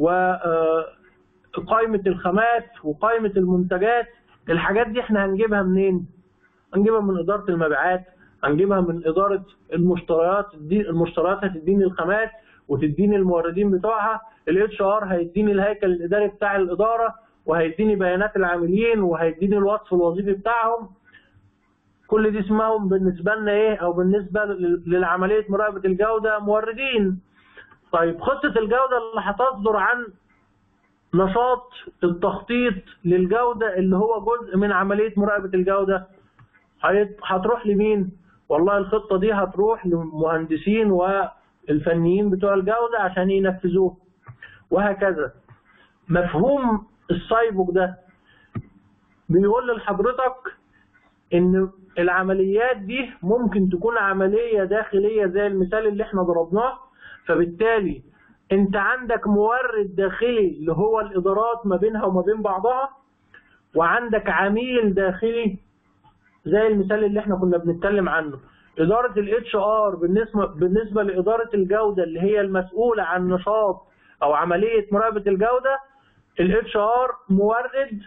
وقائمه الخامات وقائمه المنتجات الحاجات دي احنا هنجيبها منين؟ هنجيبها من اداره المبيعات هنجيبها من اداره المشتريات تدي- المشتريات هتديني الخامات وتديني الموردين بتوعها الاتش ار هيديني الهيكل الاداري بتاع الاداره وهيديني بيانات العاملين وهيديني الوصف الوظيفي بتاعهم كل دي اسمهم بالنسبه لنا ايه او بالنسبه لل- للعمليه مراقبه الجوده موردين طيب خطه الجوده اللي هتصدر عن نشاط التخطيط للجوده اللي هو جزء من عمليه مراقبه الجوده هيت- هتروح لمين؟ والله الخطه دي هتروح للمهندسين والفنيين بتوع الجوده عشان ينفذوها وهكذا مفهوم السايبوك ده بيقول لحضرتك ان العمليات دي ممكن تكون عمليه داخليه زي المثال اللي احنا ضربناه فبالتالي انت عندك مورد داخلي اللي هو الادارات ما بينها وما بين بعضها وعندك عميل داخلي زي المثال اللي احنا كنا بنتكلم عنه اداره الاتش ار بالنسبه بالنسبه لاداره الجوده اللي هي المسؤوله عن نشاط او عمليه مراقبه الجوده الاتش ار مورد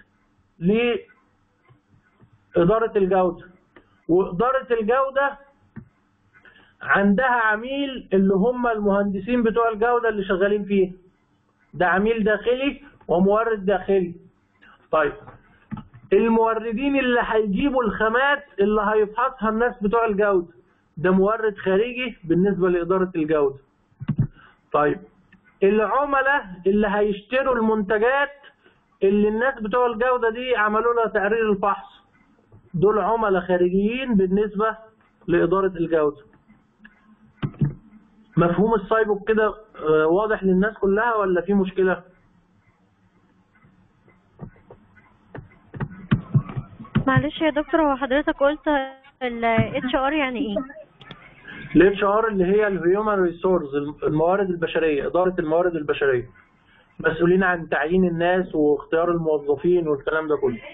لاداره الجوده واداره الجوده عندها عميل اللي هم المهندسين بتوع الجوده اللي شغالين فيه ده عميل داخلي ومورد داخلي طيب الموردين اللي هيجيبوا الخامات اللي هيفحصها الناس بتوع الجودة ده مورد خارجي بالنسبة لإدارة الجودة طيب العملاء اللي هيشتروا المنتجات اللي الناس بتوع الجودة دي عملوا لها تقرير الفحص دول عملاء خارجيين بالنسبة لإدارة الجودة مفهوم السايبوك كده آه، واضح للناس كلها ولا في مشكلة؟ معلش يا دكتور هو حضرتك قلت ال HR يعني ايه؟ الاتش ار اللي هي الهيومن ريسورس الموارد البشريه اداره الموارد البشريه مسؤولين عن تعيين الناس واختيار الموظفين والكلام ده كله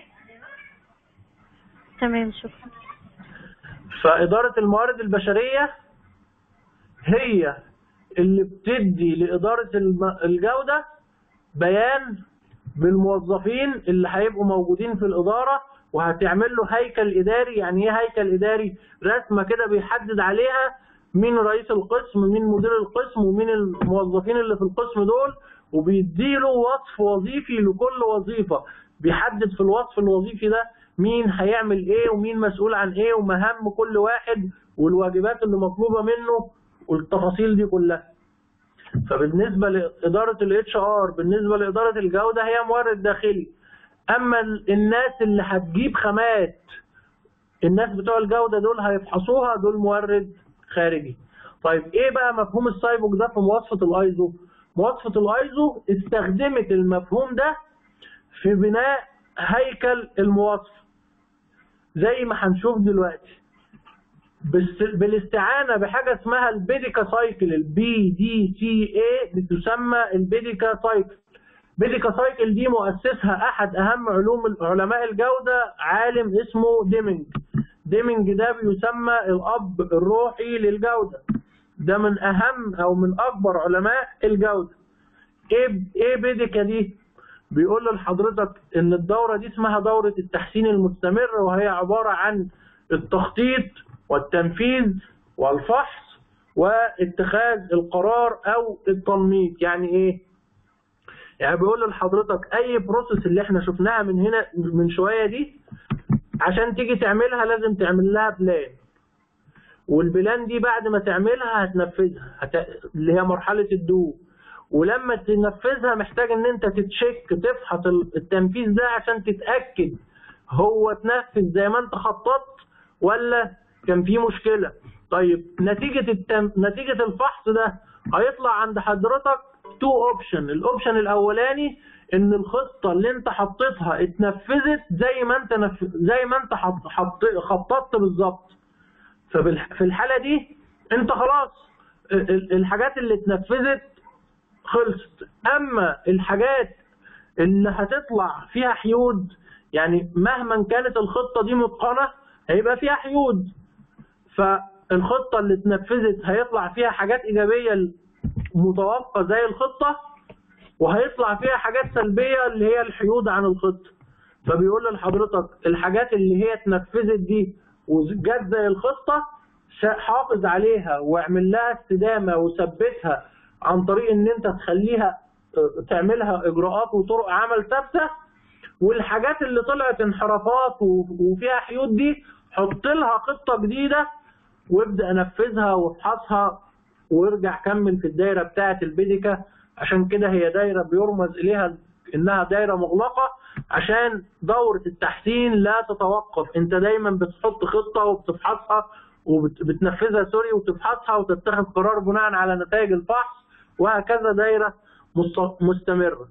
تمام شكرا فاداره الموارد البشريه هي اللي بتدي لاداره الم- الجوده بيان بالموظفين اللي هيبقوا موجودين في الاداره وهتعمل له هيكل اداري يعني ايه هيكل اداري رسمه كده بيحدد عليها مين رئيس القسم مين مدير القسم ومين الموظفين اللي في القسم دول وبيديله وصف وظيفي لكل وظيفه بيحدد في الوصف الوظيفي ده مين هيعمل ايه ومين مسؤول عن ايه ومهام كل واحد والواجبات اللي مطلوبه منه والتفاصيل دي كلها فبالنسبه لاداره الاتش ار بالنسبه لاداره الجوده هي مورد داخلي اما ال- الناس اللي هتجيب خامات الناس بتوع الجوده دول هيفحصوها دول مورد خارجي طيب ايه بقى مفهوم السايبوك ده في مواصفه الايزو مواصفه الايزو استخدمت المفهوم ده في بناء هيكل المواصفه زي ما هنشوف دلوقتي بس- بالاستعانه بحاجه اسمها البيديكا سايكل البي دي سي اي بتسمى البيديكا سايكل بيديكا سايكل دي مؤسسها احد اهم علوم علماء الجوده عالم اسمه ديمنج ديمنج ده بيسمى الاب الروحي للجوده ده من اهم او من اكبر علماء الجوده ايه ايه بيديكا دي بيقول لحضرتك ان الدوره دي اسمها دوره التحسين المستمر وهي عباره عن التخطيط والتنفيذ والفحص واتخاذ القرار او التنميط يعني ايه يعني بيقول لحضرتك اي بروسيس اللي احنا شفناها من هنا من شويه دي عشان تيجي تعملها لازم تعمل لها بلان والبلان دي بعد ما تعملها هتنفذها هت... اللي هي مرحله الدو ولما تنفذها محتاج ان انت تتشيك تفحص التنفيذ ده عشان تتاكد هو اتنفذ زي ما انت خططت ولا كان في مشكله طيب نتيجه التم... نتيجه الفحص ده هيطلع عند حضرتك تو اوبشن الاوبشن الاولاني ان الخطه اللي انت حطيتها اتنفذت زي ما انت نف... زي ما انت حط... حط... خططت بالظبط ففي الحاله دي انت خلاص ال- ال- الحاجات اللي اتنفذت خلصت اما الحاجات اللي هتطلع فيها حيود يعني مهما كانت الخطه دي متقنه هيبقى فيها حيود فالخطه اللي اتنفذت هيطلع فيها حاجات ايجابيه متوافقه زي الخطه وهيطلع فيها حاجات سلبيه اللي هي الحيود عن الخطه فبيقول لحضرتك الحاجات اللي هي اتنفذت دي وجت زي الخطه شا- حافظ عليها واعمل لها استدامه وثبتها عن طريق ان انت تخليها اه، تعملها اجراءات وطرق عمل ثابته والحاجات اللي طلعت انحرافات و- وفيها حيود دي حط لها خطه جديده وابدا نفذها وافحصها وارجع كمل في الدايره بتاعه البيديكا عشان كده هي دايره بيرمز اليها انها دايره مغلقه عشان دوره التحسين لا تتوقف انت دايما بتحط خطه وبتفحصها وبتنفذها سوري وتفحصها وتتخذ قرار بناء على نتائج الفحص وهكذا دايره مست- مستمره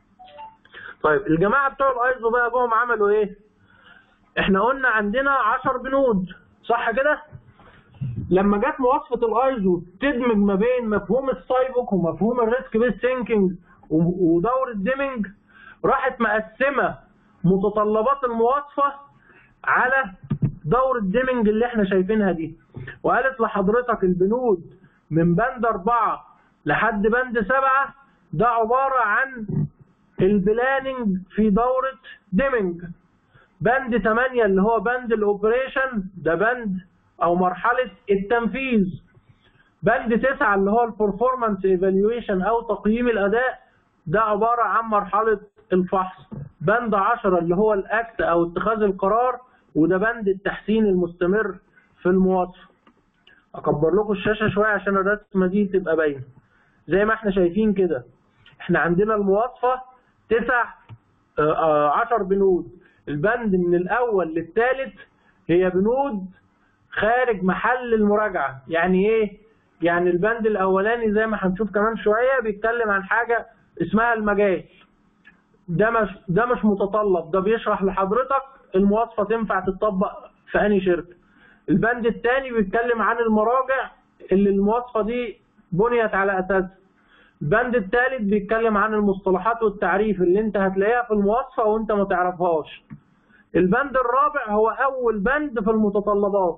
طيب الجماعه بتوع الايزو بقى جم عملوا ايه احنا قلنا عندنا 10 بنود صح كده لما جت مواصفه الايزو تدمج ما بين مفهوم السايبوك ومفهوم الريسك بيس ثينكينج ودوره ديمينج راحت مقسمه متطلبات المواصفه على دورة ديمينج اللي احنا شايفينها دي وقالت لحضرتك البنود من بند أربعة لحد بند سبعة ده عبارة عن البلاننج في دورة ديمينج بند 8 اللي هو بند الاوبريشن ده بند او مرحلة التنفيذ بند 9 اللي هو البرفورمانس ايفالويشن او تقييم الاداء ده عبارة عن مرحلة الفحص بند 10 اللي هو الاكت او اتخاذ القرار وده بند التحسين المستمر في المواصفة اكبر لكم الشاشة شوية عشان الرسمة دي تبقى باينة زي ما احنا شايفين كده احنا عندنا المواصفة تسع آه، آه، عشر بنود البند من الاول للثالث هي بنود خارج محل المراجعة يعني ايه يعني البند الاولاني زي ما هنشوف كمان شوية بيتكلم عن حاجة اسمها المجال ده مش ده مش متطلب ده بيشرح لحضرتك المواصفة تنفع تطبق في أي شركة البند الثاني بيتكلم عن المراجع اللي المواصفة دي بنيت على أساسها البند الثالث بيتكلم عن المصطلحات والتعريف اللي انت هتلاقيها في المواصفة وانت ما تعرفهاش البند الرابع هو أول بند في المتطلبات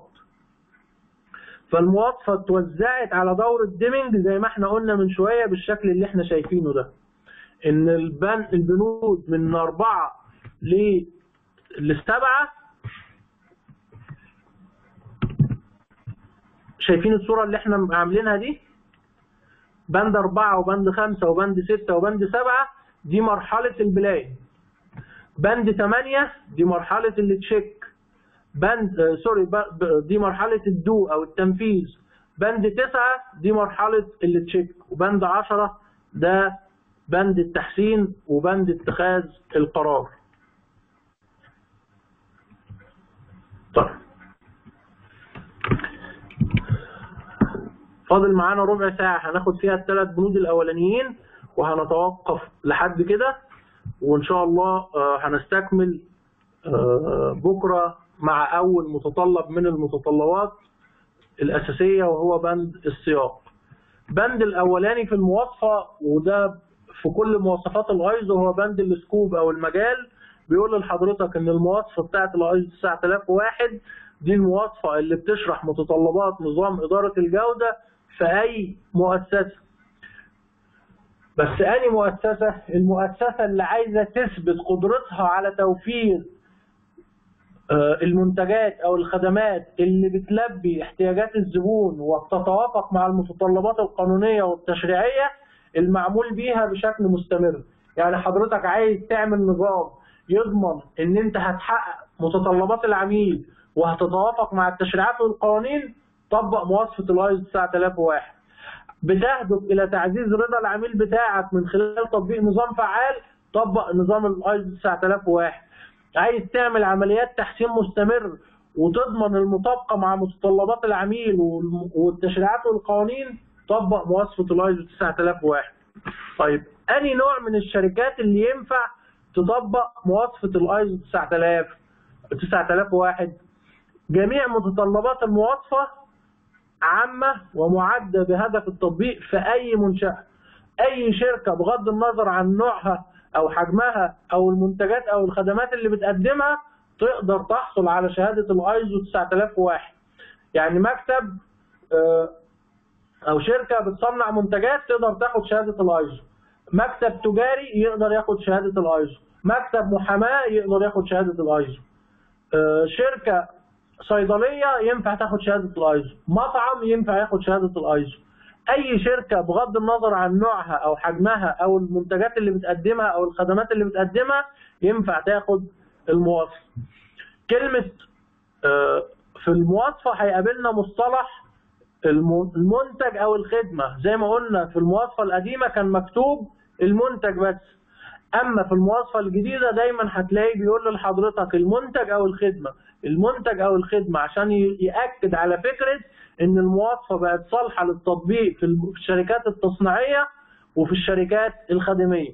فالمواصفة اتوزعت على دورة ديمينج زي ما احنا قلنا من شوية بالشكل اللي احنا شايفينه ده ان البن البنود من أربعة ل للسبعة شايفين الصورة اللي احنا عاملينها دي بند أربعة وبند خمسة وبند ستة وبند سبعة دي مرحلة البلاي بند ثمانية دي مرحلة التشيك بند آه، سوري ب- ب- دي مرحلة الدو أو التنفيذ بند تسعة دي مرحلة التشيك وبند عشرة ده بند التحسين وبند اتخاذ القرار طيب فاضل معانا ربع ساعة هناخد فيها الثلاث بنود الأولانيين وهنتوقف لحد كده وإن شاء الله آه، هنستكمل آه، بكرة مع أول متطلب من المتطلبات الأساسية وهو بند السياق بند الأولاني في المواصفة وده في كل مواصفات الايزو هو بند السكوب أو المجال بيقول لحضرتك إن المواصفة بتاعت الايزو 9001 دي المواصفة اللي بتشرح متطلبات نظام إدارة الجودة في أي مؤسسة بس أي مؤسسة المؤسسة اللي عايزة تثبت قدرتها على توفير آه، المنتجات أو الخدمات اللي بتلبي احتياجات الزبون وبتتوافق مع المتطلبات القانونية والتشريعية المعمول بيها بشكل مستمر يعني حضرتك عايز تعمل نظام يضمن ان انت هتحقق متطلبات العميل وهتتوافق مع التشريعات والقوانين طبق مواصفة الايزو 9001 بتهدف الى تعزيز رضا العميل بتاعك من خلال تطبيق نظام فعال طبق نظام الايزو 9001 عايز تعمل عمليات تحسين مستمر وتضمن المطابقه مع متطلبات العميل والم- والتشريعات والقوانين طبق مواصفه الايزو 9001 طيب اني نوع من الشركات اللي ينفع تطبق مواصفه الايزو 9000 9001 جميع متطلبات المواصفه عامة ومعدة بهدف التطبيق في أي منشأة أي شركة بغض النظر عن نوعها أو حجمها أو المنتجات أو الخدمات اللي بتقدمها تقدر تحصل على شهادة الايزو 9001 يعني مكتب آه، أو شركة بتصنع منتجات تقدر تاخد شهادة الايزو مكتب تجاري يقدر ياخد شهادة الايزو مكتب محاماة يقدر ياخد شهادة الايزو آه، شركة صيدلية ينفع تاخد شهادة الايزو مطعم ينفع ياخد شهادة الايزو اي شركة بغض النظر عن نوعها او حجمها او المنتجات اللي بتقدمها او الخدمات اللي بتقدمها ينفع تاخد المواصفة كلمة آه، في المواصفة هيقابلنا مصطلح الم- المنتج او الخدمة زي ما قلنا في المواصفة القديمة كان مكتوب المنتج بس اما في المواصفه الجديده دايما هتلاقي بيقول لحضرتك المنتج او الخدمه المنتج او الخدمه عشان ي- ياكد على فكره ان المواصفه بقت صالحه للتطبيق في الم- في الشركات التصنيعيه وفي الشركات الخدميه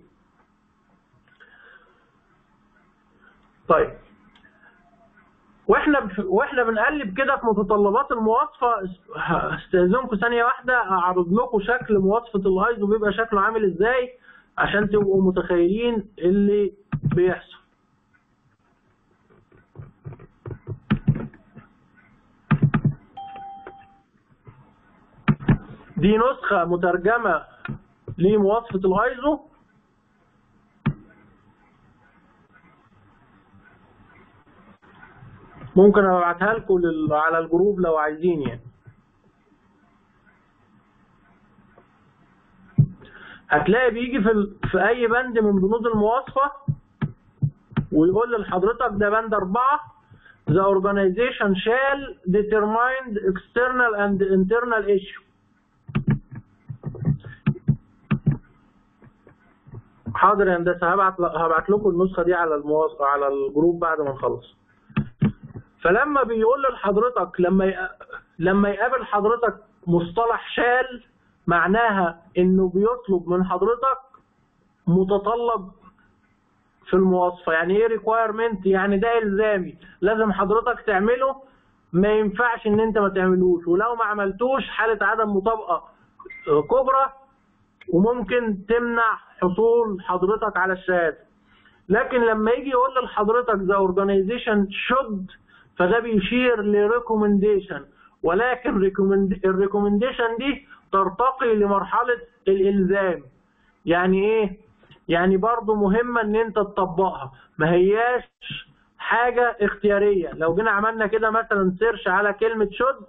طيب واحنا بف- واحنا بنقلب كده في متطلبات المواصفه است- هستاذنكم ثانيه واحده اعرض لكم شكل مواصفه الايزو بيبقى شكله عامل ازاي عشان تبقوا متخيلين اللي بيحصل دي نسخة مترجمة لمواصفة الايزو ممكن ابعتها لكم لل- على الجروب لو عايزين يعني هتلاقي بيجي في ال... في اي بند من بنود المواصفه ويقول لحضرتك ده بند أربعة the organization shall determine the external and internal issue حاضر يا هندسه هبعت هبعت لكم النسخه دي على المواصفه على الجروب بعد ما نخلص فلما بيقول لحضرتك لما ي... لما يقابل حضرتك مصطلح شال معناها انه بيطلب من حضرتك متطلب في المواصفه يعني ايه ريكوايرمنت يعني ده الزامي لازم حضرتك تعمله ما ينفعش ان انت ما تعملوش ولو ما عملتوش حاله عدم مطابقه آه، كبرى وممكن تمنع حصول حضرتك على الشهاده لكن لما يجي يقول لحضرتك the organization should فده بيشير لريكومنديشن ولكن الريكومنديشن دي ترتقي لمرحلة الإلزام يعني إيه؟ يعني برضو مهمة إن أنت تطبقها ما هياش حاجة اختيارية لو جينا عملنا كده مثلا سيرش على كلمة شد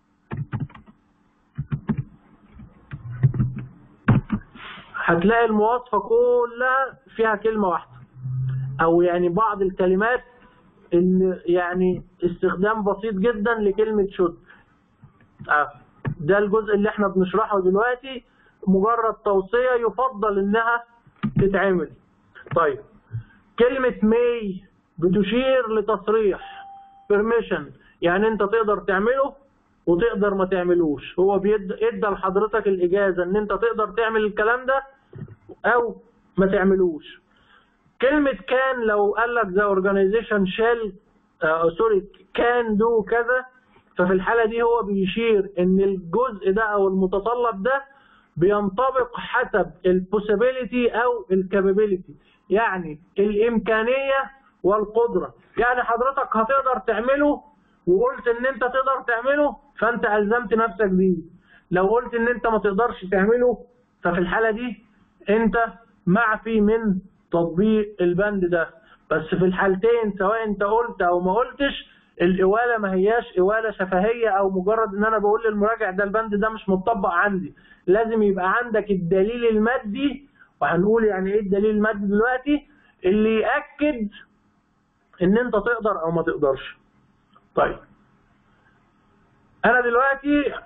هتلاقي المواصفة كلها فيها كلمة واحدة أو يعني بعض الكلمات اللي يعني استخدام بسيط جدا لكلمة شد آه. ده الجزء اللي احنا بنشرحه دلوقتي مجرد توصية يفضل انها تتعمل طيب كلمة مي بتشير لتصريح permission يعني انت تقدر تعمله وتقدر ما تعملوش هو بيد ادى لحضرتك الاجازة ان انت تقدر تعمل الكلام ده او ما تعملوش كلمة كان لو قال لك the organization shall آه سوري كان دو كذا ففي الحالة دي هو بيشير ان الجزء ده او المتطلب ده بينطبق حسب البوسيبيليتي او الكابابيليتي يعني الامكانية والقدرة يعني حضرتك هتقدر تعمله وقلت ان انت تقدر تعمله فانت الزمت نفسك بيه لو قلت ان انت ما تقدرش تعمله ففي الحالة دي انت معفي من تطبيق البند ده بس في الحالتين سواء انت قلت او ما قلتش الإوالة ما هياش إوالة شفهية أو مجرد إن أنا بقول للمراجع ده البند ده مش متطبق عندي لازم يبقى عندك الدليل المادي وهنقول يعني إيه الدليل المادي دلوقتي اللي يأكد إن أنت تقدر أو ما تقدرش طيب أنا دلوقتي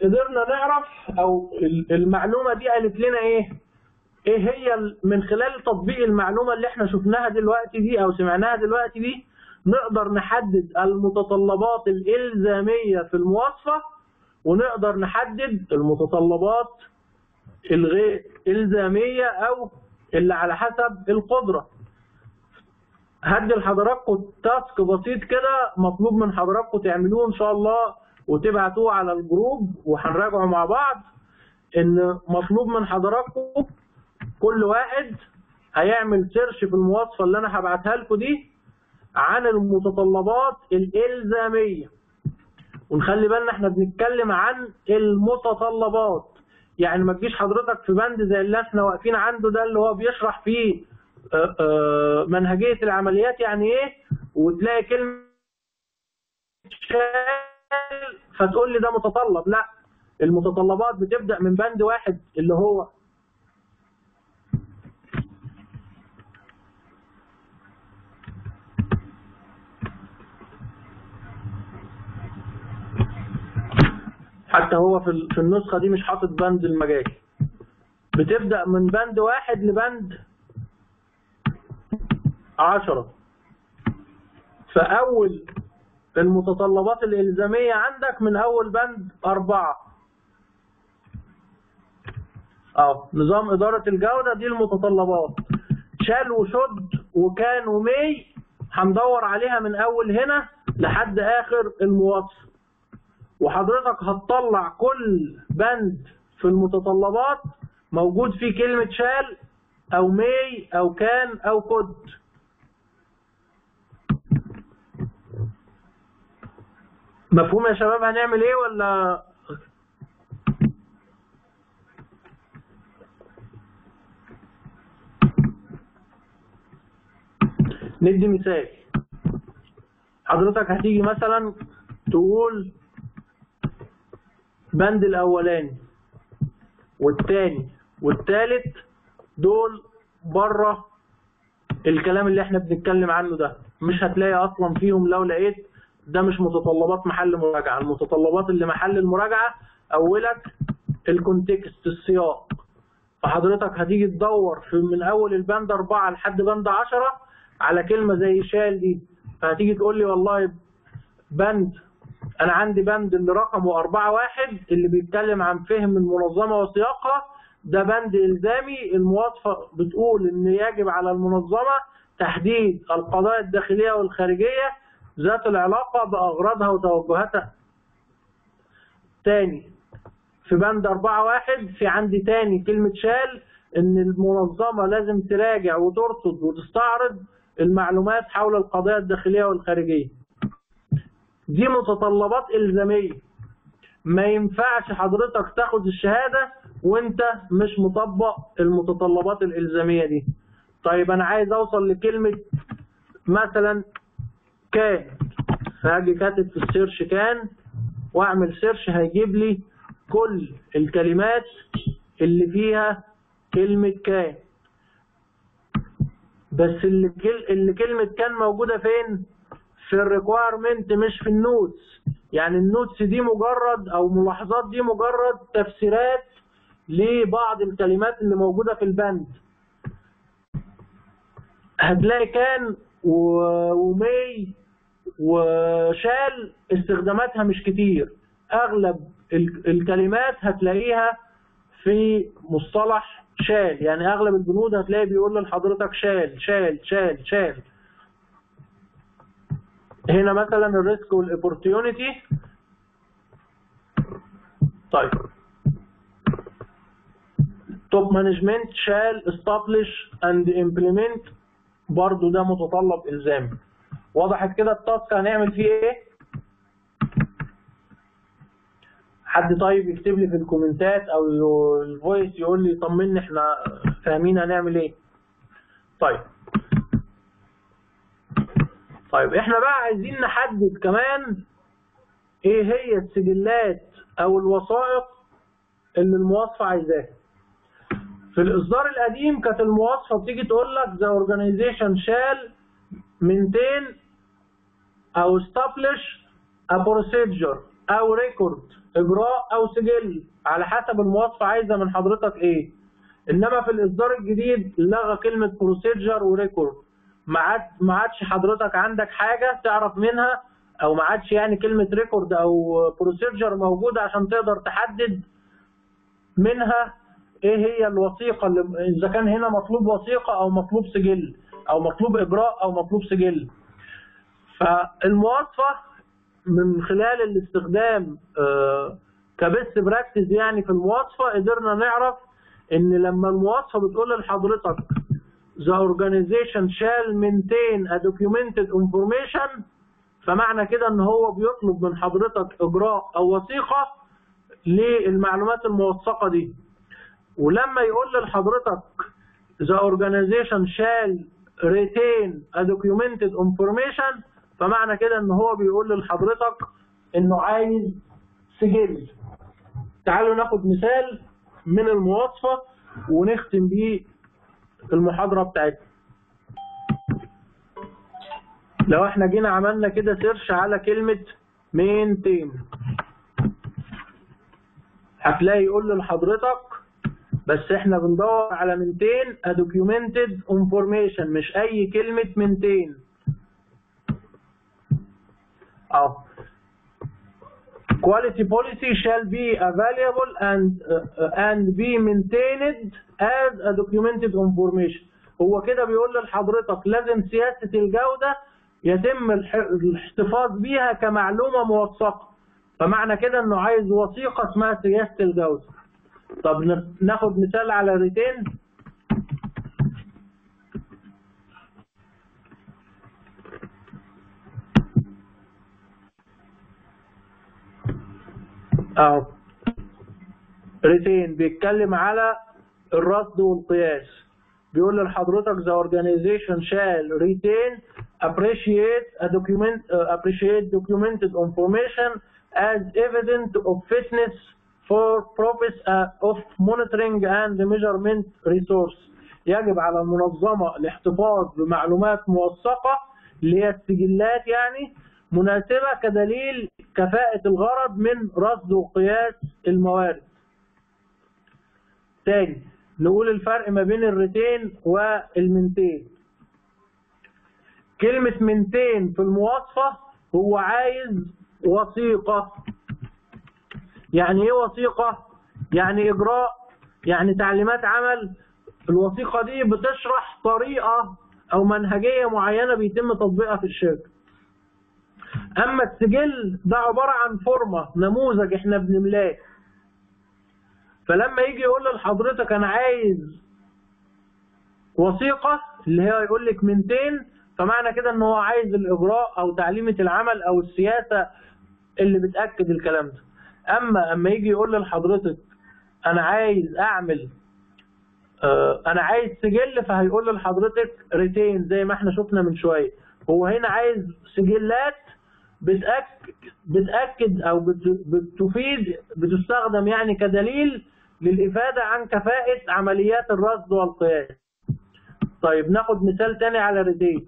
قدرنا نعرف او ال- المعلومه دي قالت لنا ايه ايه هي ال- من خلال تطبيق المعلومه اللي احنا شفناها دلوقتي دي او سمعناها دلوقتي دي نقدر نحدد المتطلبات الالزاميه في المواصفه ونقدر نحدد المتطلبات الغير الزاميه او اللي على حسب القدره هدي لحضراتكم تاسك بسيط كده مطلوب من حضراتكم تعملوه ان شاء الله وتبعتوه على الجروب وهنراجعه مع بعض ان مطلوب من حضراتكم كل واحد هيعمل سيرش في المواصفه اللي انا هبعتها لكم دي عن المتطلبات الالزاميه ونخلي بالنا احنا بنتكلم عن المتطلبات يعني ما تجيش حضرتك في بند زي اللي احنا واقفين عنده ده اللي هو بيشرح فيه آه، آه، منهجيه العمليات يعني ايه وتلاقي كلمه شال فتقول لي ده متطلب لا المتطلبات بتبدا من بند واحد اللي هو حتى هو في ال- في النسخه دي مش حاطط بند المجال بتبدا من بند واحد لبند عشرة فأول المتطلبات الإلزامية عندك من أول بند أربعة أه نظام إدارة الجودة دي المتطلبات شال وشد وكان ومي هندور عليها من أول هنا لحد آخر المواصفة وحضرتك هتطلع كل بند في المتطلبات موجود فيه كلمة شال أو مي أو كان أو كود مفهوم يا شباب هنعمل ايه ولا ندي مثال حضرتك هتيجي مثلا تقول بند الاولاني والتاني والتالت دول بره الكلام اللي احنا بنتكلم عنه ده مش هتلاقي اصلا فيهم لو لقيت ده مش متطلبات محل مراجعه المتطلبات اللي محل المراجعه اولك الكونتكست السياق فحضرتك هتيجي تدور في من اول البند أربعة لحد بند عشرة على كلمة زي شال دي فهتيجي تقول لي والله بند انا عندي بند اللي رقمه أربعة واحد اللي بيتكلم عن فهم المنظمة وسياقها ده بند إلزامي المواصفة بتقول إن يجب على المنظمة تحديد القضايا الداخلية والخارجية ذات العلاقة بأغراضها وتوجهاتها تاني في بند أربعة واحد في عندي تاني كلمة شال إن المنظمة لازم تراجع وترصد وتستعرض المعلومات حول القضايا الداخلية والخارجية دي متطلبات إلزامية ما ينفعش حضرتك تاخد الشهادة وانت مش مطبق المتطلبات الإلزامية دي طيب أنا عايز أوصل لكلمة مثلا كان فهاجي كاتب في السيرش كان واعمل سيرش هيجيب لي كل الكلمات اللي فيها كلمة كان بس اللي, كل اللي كلمة كان موجودة فين؟ في الريكويرمنت مش في النوتس يعني النوتس دي مجرد او ملاحظات دي مجرد تفسيرات لبعض الكلمات اللي موجودة في البند هتلاقي كان و- ومي وشال استخداماتها مش كتير اغلب ال- الكلمات هتلاقيها في مصطلح شال يعني اغلب البنود هتلاقي بيقول لحضرتك شال شال شال شال هنا مثلا الريسك والاوبورتيونيتي طيب توب مانجمنت شال establish and implement برضو ده متطلب الزامي وضحت كده التاسك هنعمل فيه ايه حد طيب يكتب لي في الكومنتات او يو- الفويس يقول لي طمني احنا فاهمين هنعمل ايه طيب طيب احنا بقى عايزين نحدد كمان ايه هي السجلات او الوثائق اللي المواصفة عايزاها في الاصدار القديم كانت المواصفة بتيجي تقول لك the organization shall maintain او establish a procedure او record اجراء او سجل على حسب المواصفه عايزه من حضرتك ايه انما في الاصدار الجديد لغى كلمه بروسيجر وريكورد ما عاد ما عادش حضرتك عندك حاجه تعرف منها او ما عادش يعني كلمه ريكورد او بروسيجر موجوده عشان تقدر تحدد منها ايه هي الوثيقه اللي اذا كان هنا مطلوب وثيقه او مطلوب سجل او مطلوب اجراء او مطلوب سجل فالمواصفه من خلال الاستخدام آه، كبست براكتس يعني في المواصفه قدرنا نعرف ان لما المواصفه بتقول لحضرتك the organization shall maintain a documented information فمعنى كده ان هو بيطلب من حضرتك اجراء او وثيقه للمعلومات الموثقه دي ولما يقول لحضرتك the organization shall retain a documented information فمعنى كده ان هو بيقول لحضرتك انه عايز سجل تعالوا ناخد مثال من المواصفة ونختم بيه المحاضرة بتاعتنا لو احنا جينا عملنا كده سيرش على كلمة maintain هتلاقي يقول لحضرتك بس احنا بندور على maintain a documented information مش اي كلمة maintain اه quality policy shall be available and uh, and be maintained as a documented information هو كده بيقول لحضرتك لازم سياسة الجودة يتم الح- الاحتفاظ بيها كمعلومة موثقة فمعنى كده انه عايز وثيقة اسمها سياسة الجودة طب ن- ناخد مثال على ريتين اهو ريتين بيتكلم على الرصد والقياس بيقول لحضرتك the organization shall retain appreciate a document uh, appreciate documented information as evidence of fitness for purpose uh, of monitoring and measurement resource يجب على المنظمة الاحتفاظ بمعلومات موثقة اللي هي السجلات يعني مناسبة كدليل كفاءة الغرض من رصد وقياس الموارد تاني نقول الفرق ما بين الريتين والمنتين كلمة منتين في المواصفة هو عايز وثيقة يعني ايه وثيقة؟ يعني اجراء يعني تعليمات عمل الوثيقة دي بتشرح طريقة او منهجية معينة بيتم تطبيقها في الشركة اما السجل ده عبارة عن فورمة نموذج احنا بنملاه فلما يجي يقول لحضرتك انا عايز وثيقة اللي هي يقول لك منتين فمعنى كده ان هو عايز الاجراء او تعليمة العمل او السياسة اللي بتأكد الكلام ده اما اما يجي يقول لحضرتك انا عايز اعمل آه، انا عايز سجل فهيقول لحضرتك ريتين زي ما احنا شفنا من شويه هو هنا عايز سجلات بتأكد بتأكد او بت- بتفيد بتستخدم يعني كدليل للإفادة عن كفاءة عمليات الرصد والقياس طيب ناخد مثال تاني على ريتين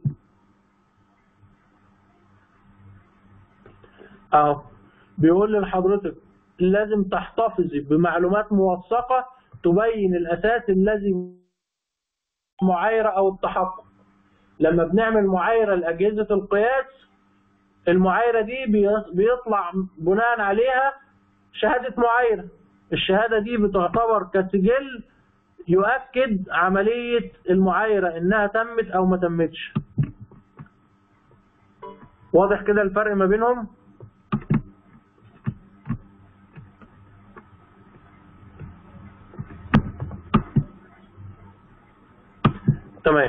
اهو بيقول لحضرتك لازم تحتفظي بمعلومات موثقة تبين الأساس الذي معايرة أو التحقق لما بنعمل معايرة لأجهزة القياس المعايرة دي بي- بيطلع بناء عليها شهادة معايرة الشهادة دي بتعتبر كسجل يؤكد عملية المعايرة إنها تمت أو ما تمتش واضح كده الفرق ما بينهم؟ تمام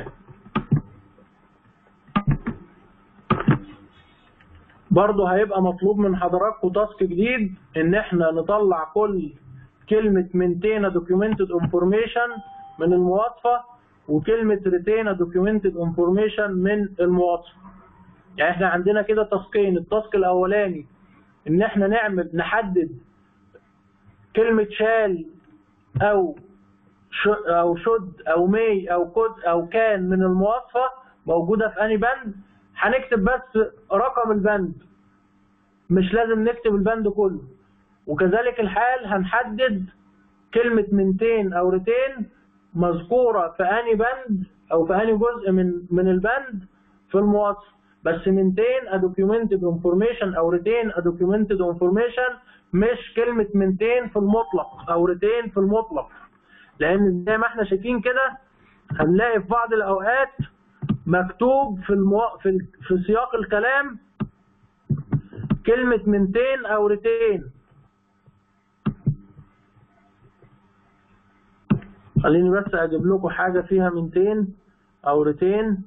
برضه هيبقى مطلوب من حضراتكم تاسك جديد ان احنا نطلع كل كلمة maintain a documented information من المواصفة وكلمة retain a documented information من المواصفة يعني احنا عندنا كده تاسكين التاسك الاولاني ان احنا نعمل نحدد كلمة شال او ش- او شد او مي او كود او كان من المواصفة موجودة في اني بند هنكتب بس رقم البند مش لازم نكتب البند كله وكذلك الحال هنحدد كلمة منتين أو ريتين مذكورة في أني بند أو في أني جزء من من البند في المواصفة بس منتين a documented information أو ريتين a documented information مش كلمة منتين في المطلق أو ريتين في المطلق لأن زي ما احنا شايفين كده هنلاقي في بعض الأوقات مكتوب في المو... في, ال... في سياق الكلام كلمة منتين أو ريتين خليني بس أجيب لكم حاجة فيها منتين أو ريتين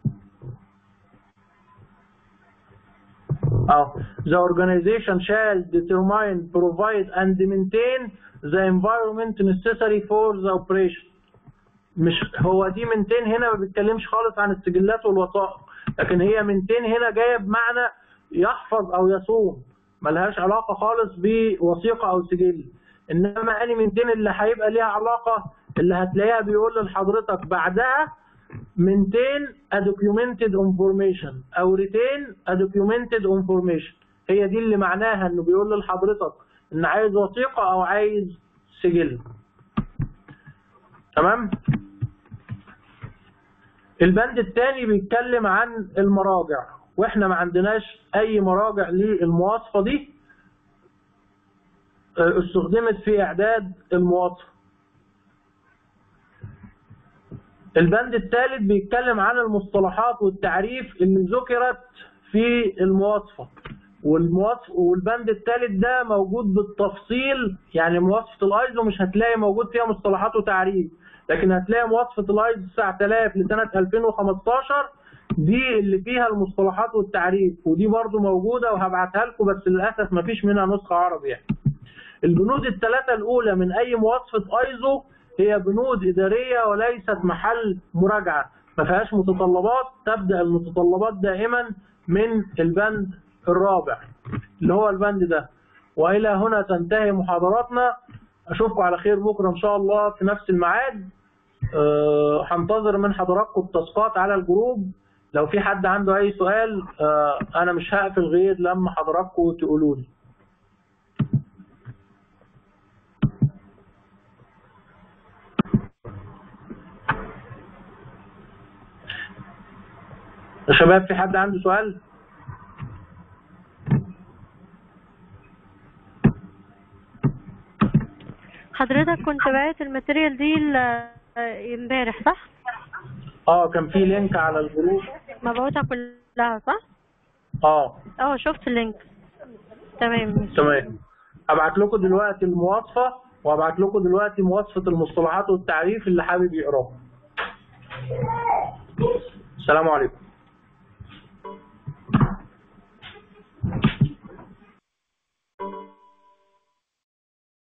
أو the organization shall determine, provide and maintain the environment necessary for the operation مش هو دي منتين هنا ما بيتكلمش خالص عن السجلات والوثائق لكن هي منتين هنا جايه بمعنى يحفظ او يصون ملهاش علاقه خالص بوثيقه او سجل انما اني منتين اللي هيبقى ليها علاقه اللي هتلاقيها بيقول لحضرتك بعدها منتين a documented information او ريتين a documented information هي دي اللي معناها انه بيقول لحضرتك ان عايز وثيقه او عايز سجل تمام البند الثاني بيتكلم عن المراجع واحنا ما عندناش اي مراجع للمواصفه دي آه، استخدمت في اعداد المواصفه البند الثالث بيتكلم عن المصطلحات والتعريف اللي ذكرت في المواصفه والمواصف والبند الثالث ده موجود بالتفصيل يعني مواصفه الايزو مش هتلاقي موجود فيها مصطلحات وتعريف لكن هتلاقي مواصفه الايزو 9000 لسنه 2015 دي اللي فيها المصطلحات والتعريف ودي برضو موجوده وهبعتها لكم بس للاسف ما فيش منها نسخه عربي يعني. البنود الثلاثه الاولى من اي مواصفه ايزو هي بنود اداريه وليست محل مراجعه ما فيهاش متطلبات تبدا المتطلبات دائما من البند الرابع اللي هو البند ده والى هنا تنتهي محاضراتنا اشوفكم على خير بكره ان شاء الله في نفس الميعاد أه هنتظر من حضراتكم التاسكات على الجروب لو في حد عنده اي سؤال أه انا مش هقفل غير لما حضراتكم تقولوا لي يا شباب في حد عنده سؤال؟ حضرتك كنت باعت الماتيريال دي ل- امبارح صح؟ اه كان في لينك على الجروب مبعوثة كلها صح؟ اه اه شفت اللينك تمام تمام هبعت لكم دلوقتي المواصفه وهبعت لكم دلوقتي مواصفه المصطلحات والتعريف اللي حابب يقراها السلام عليكم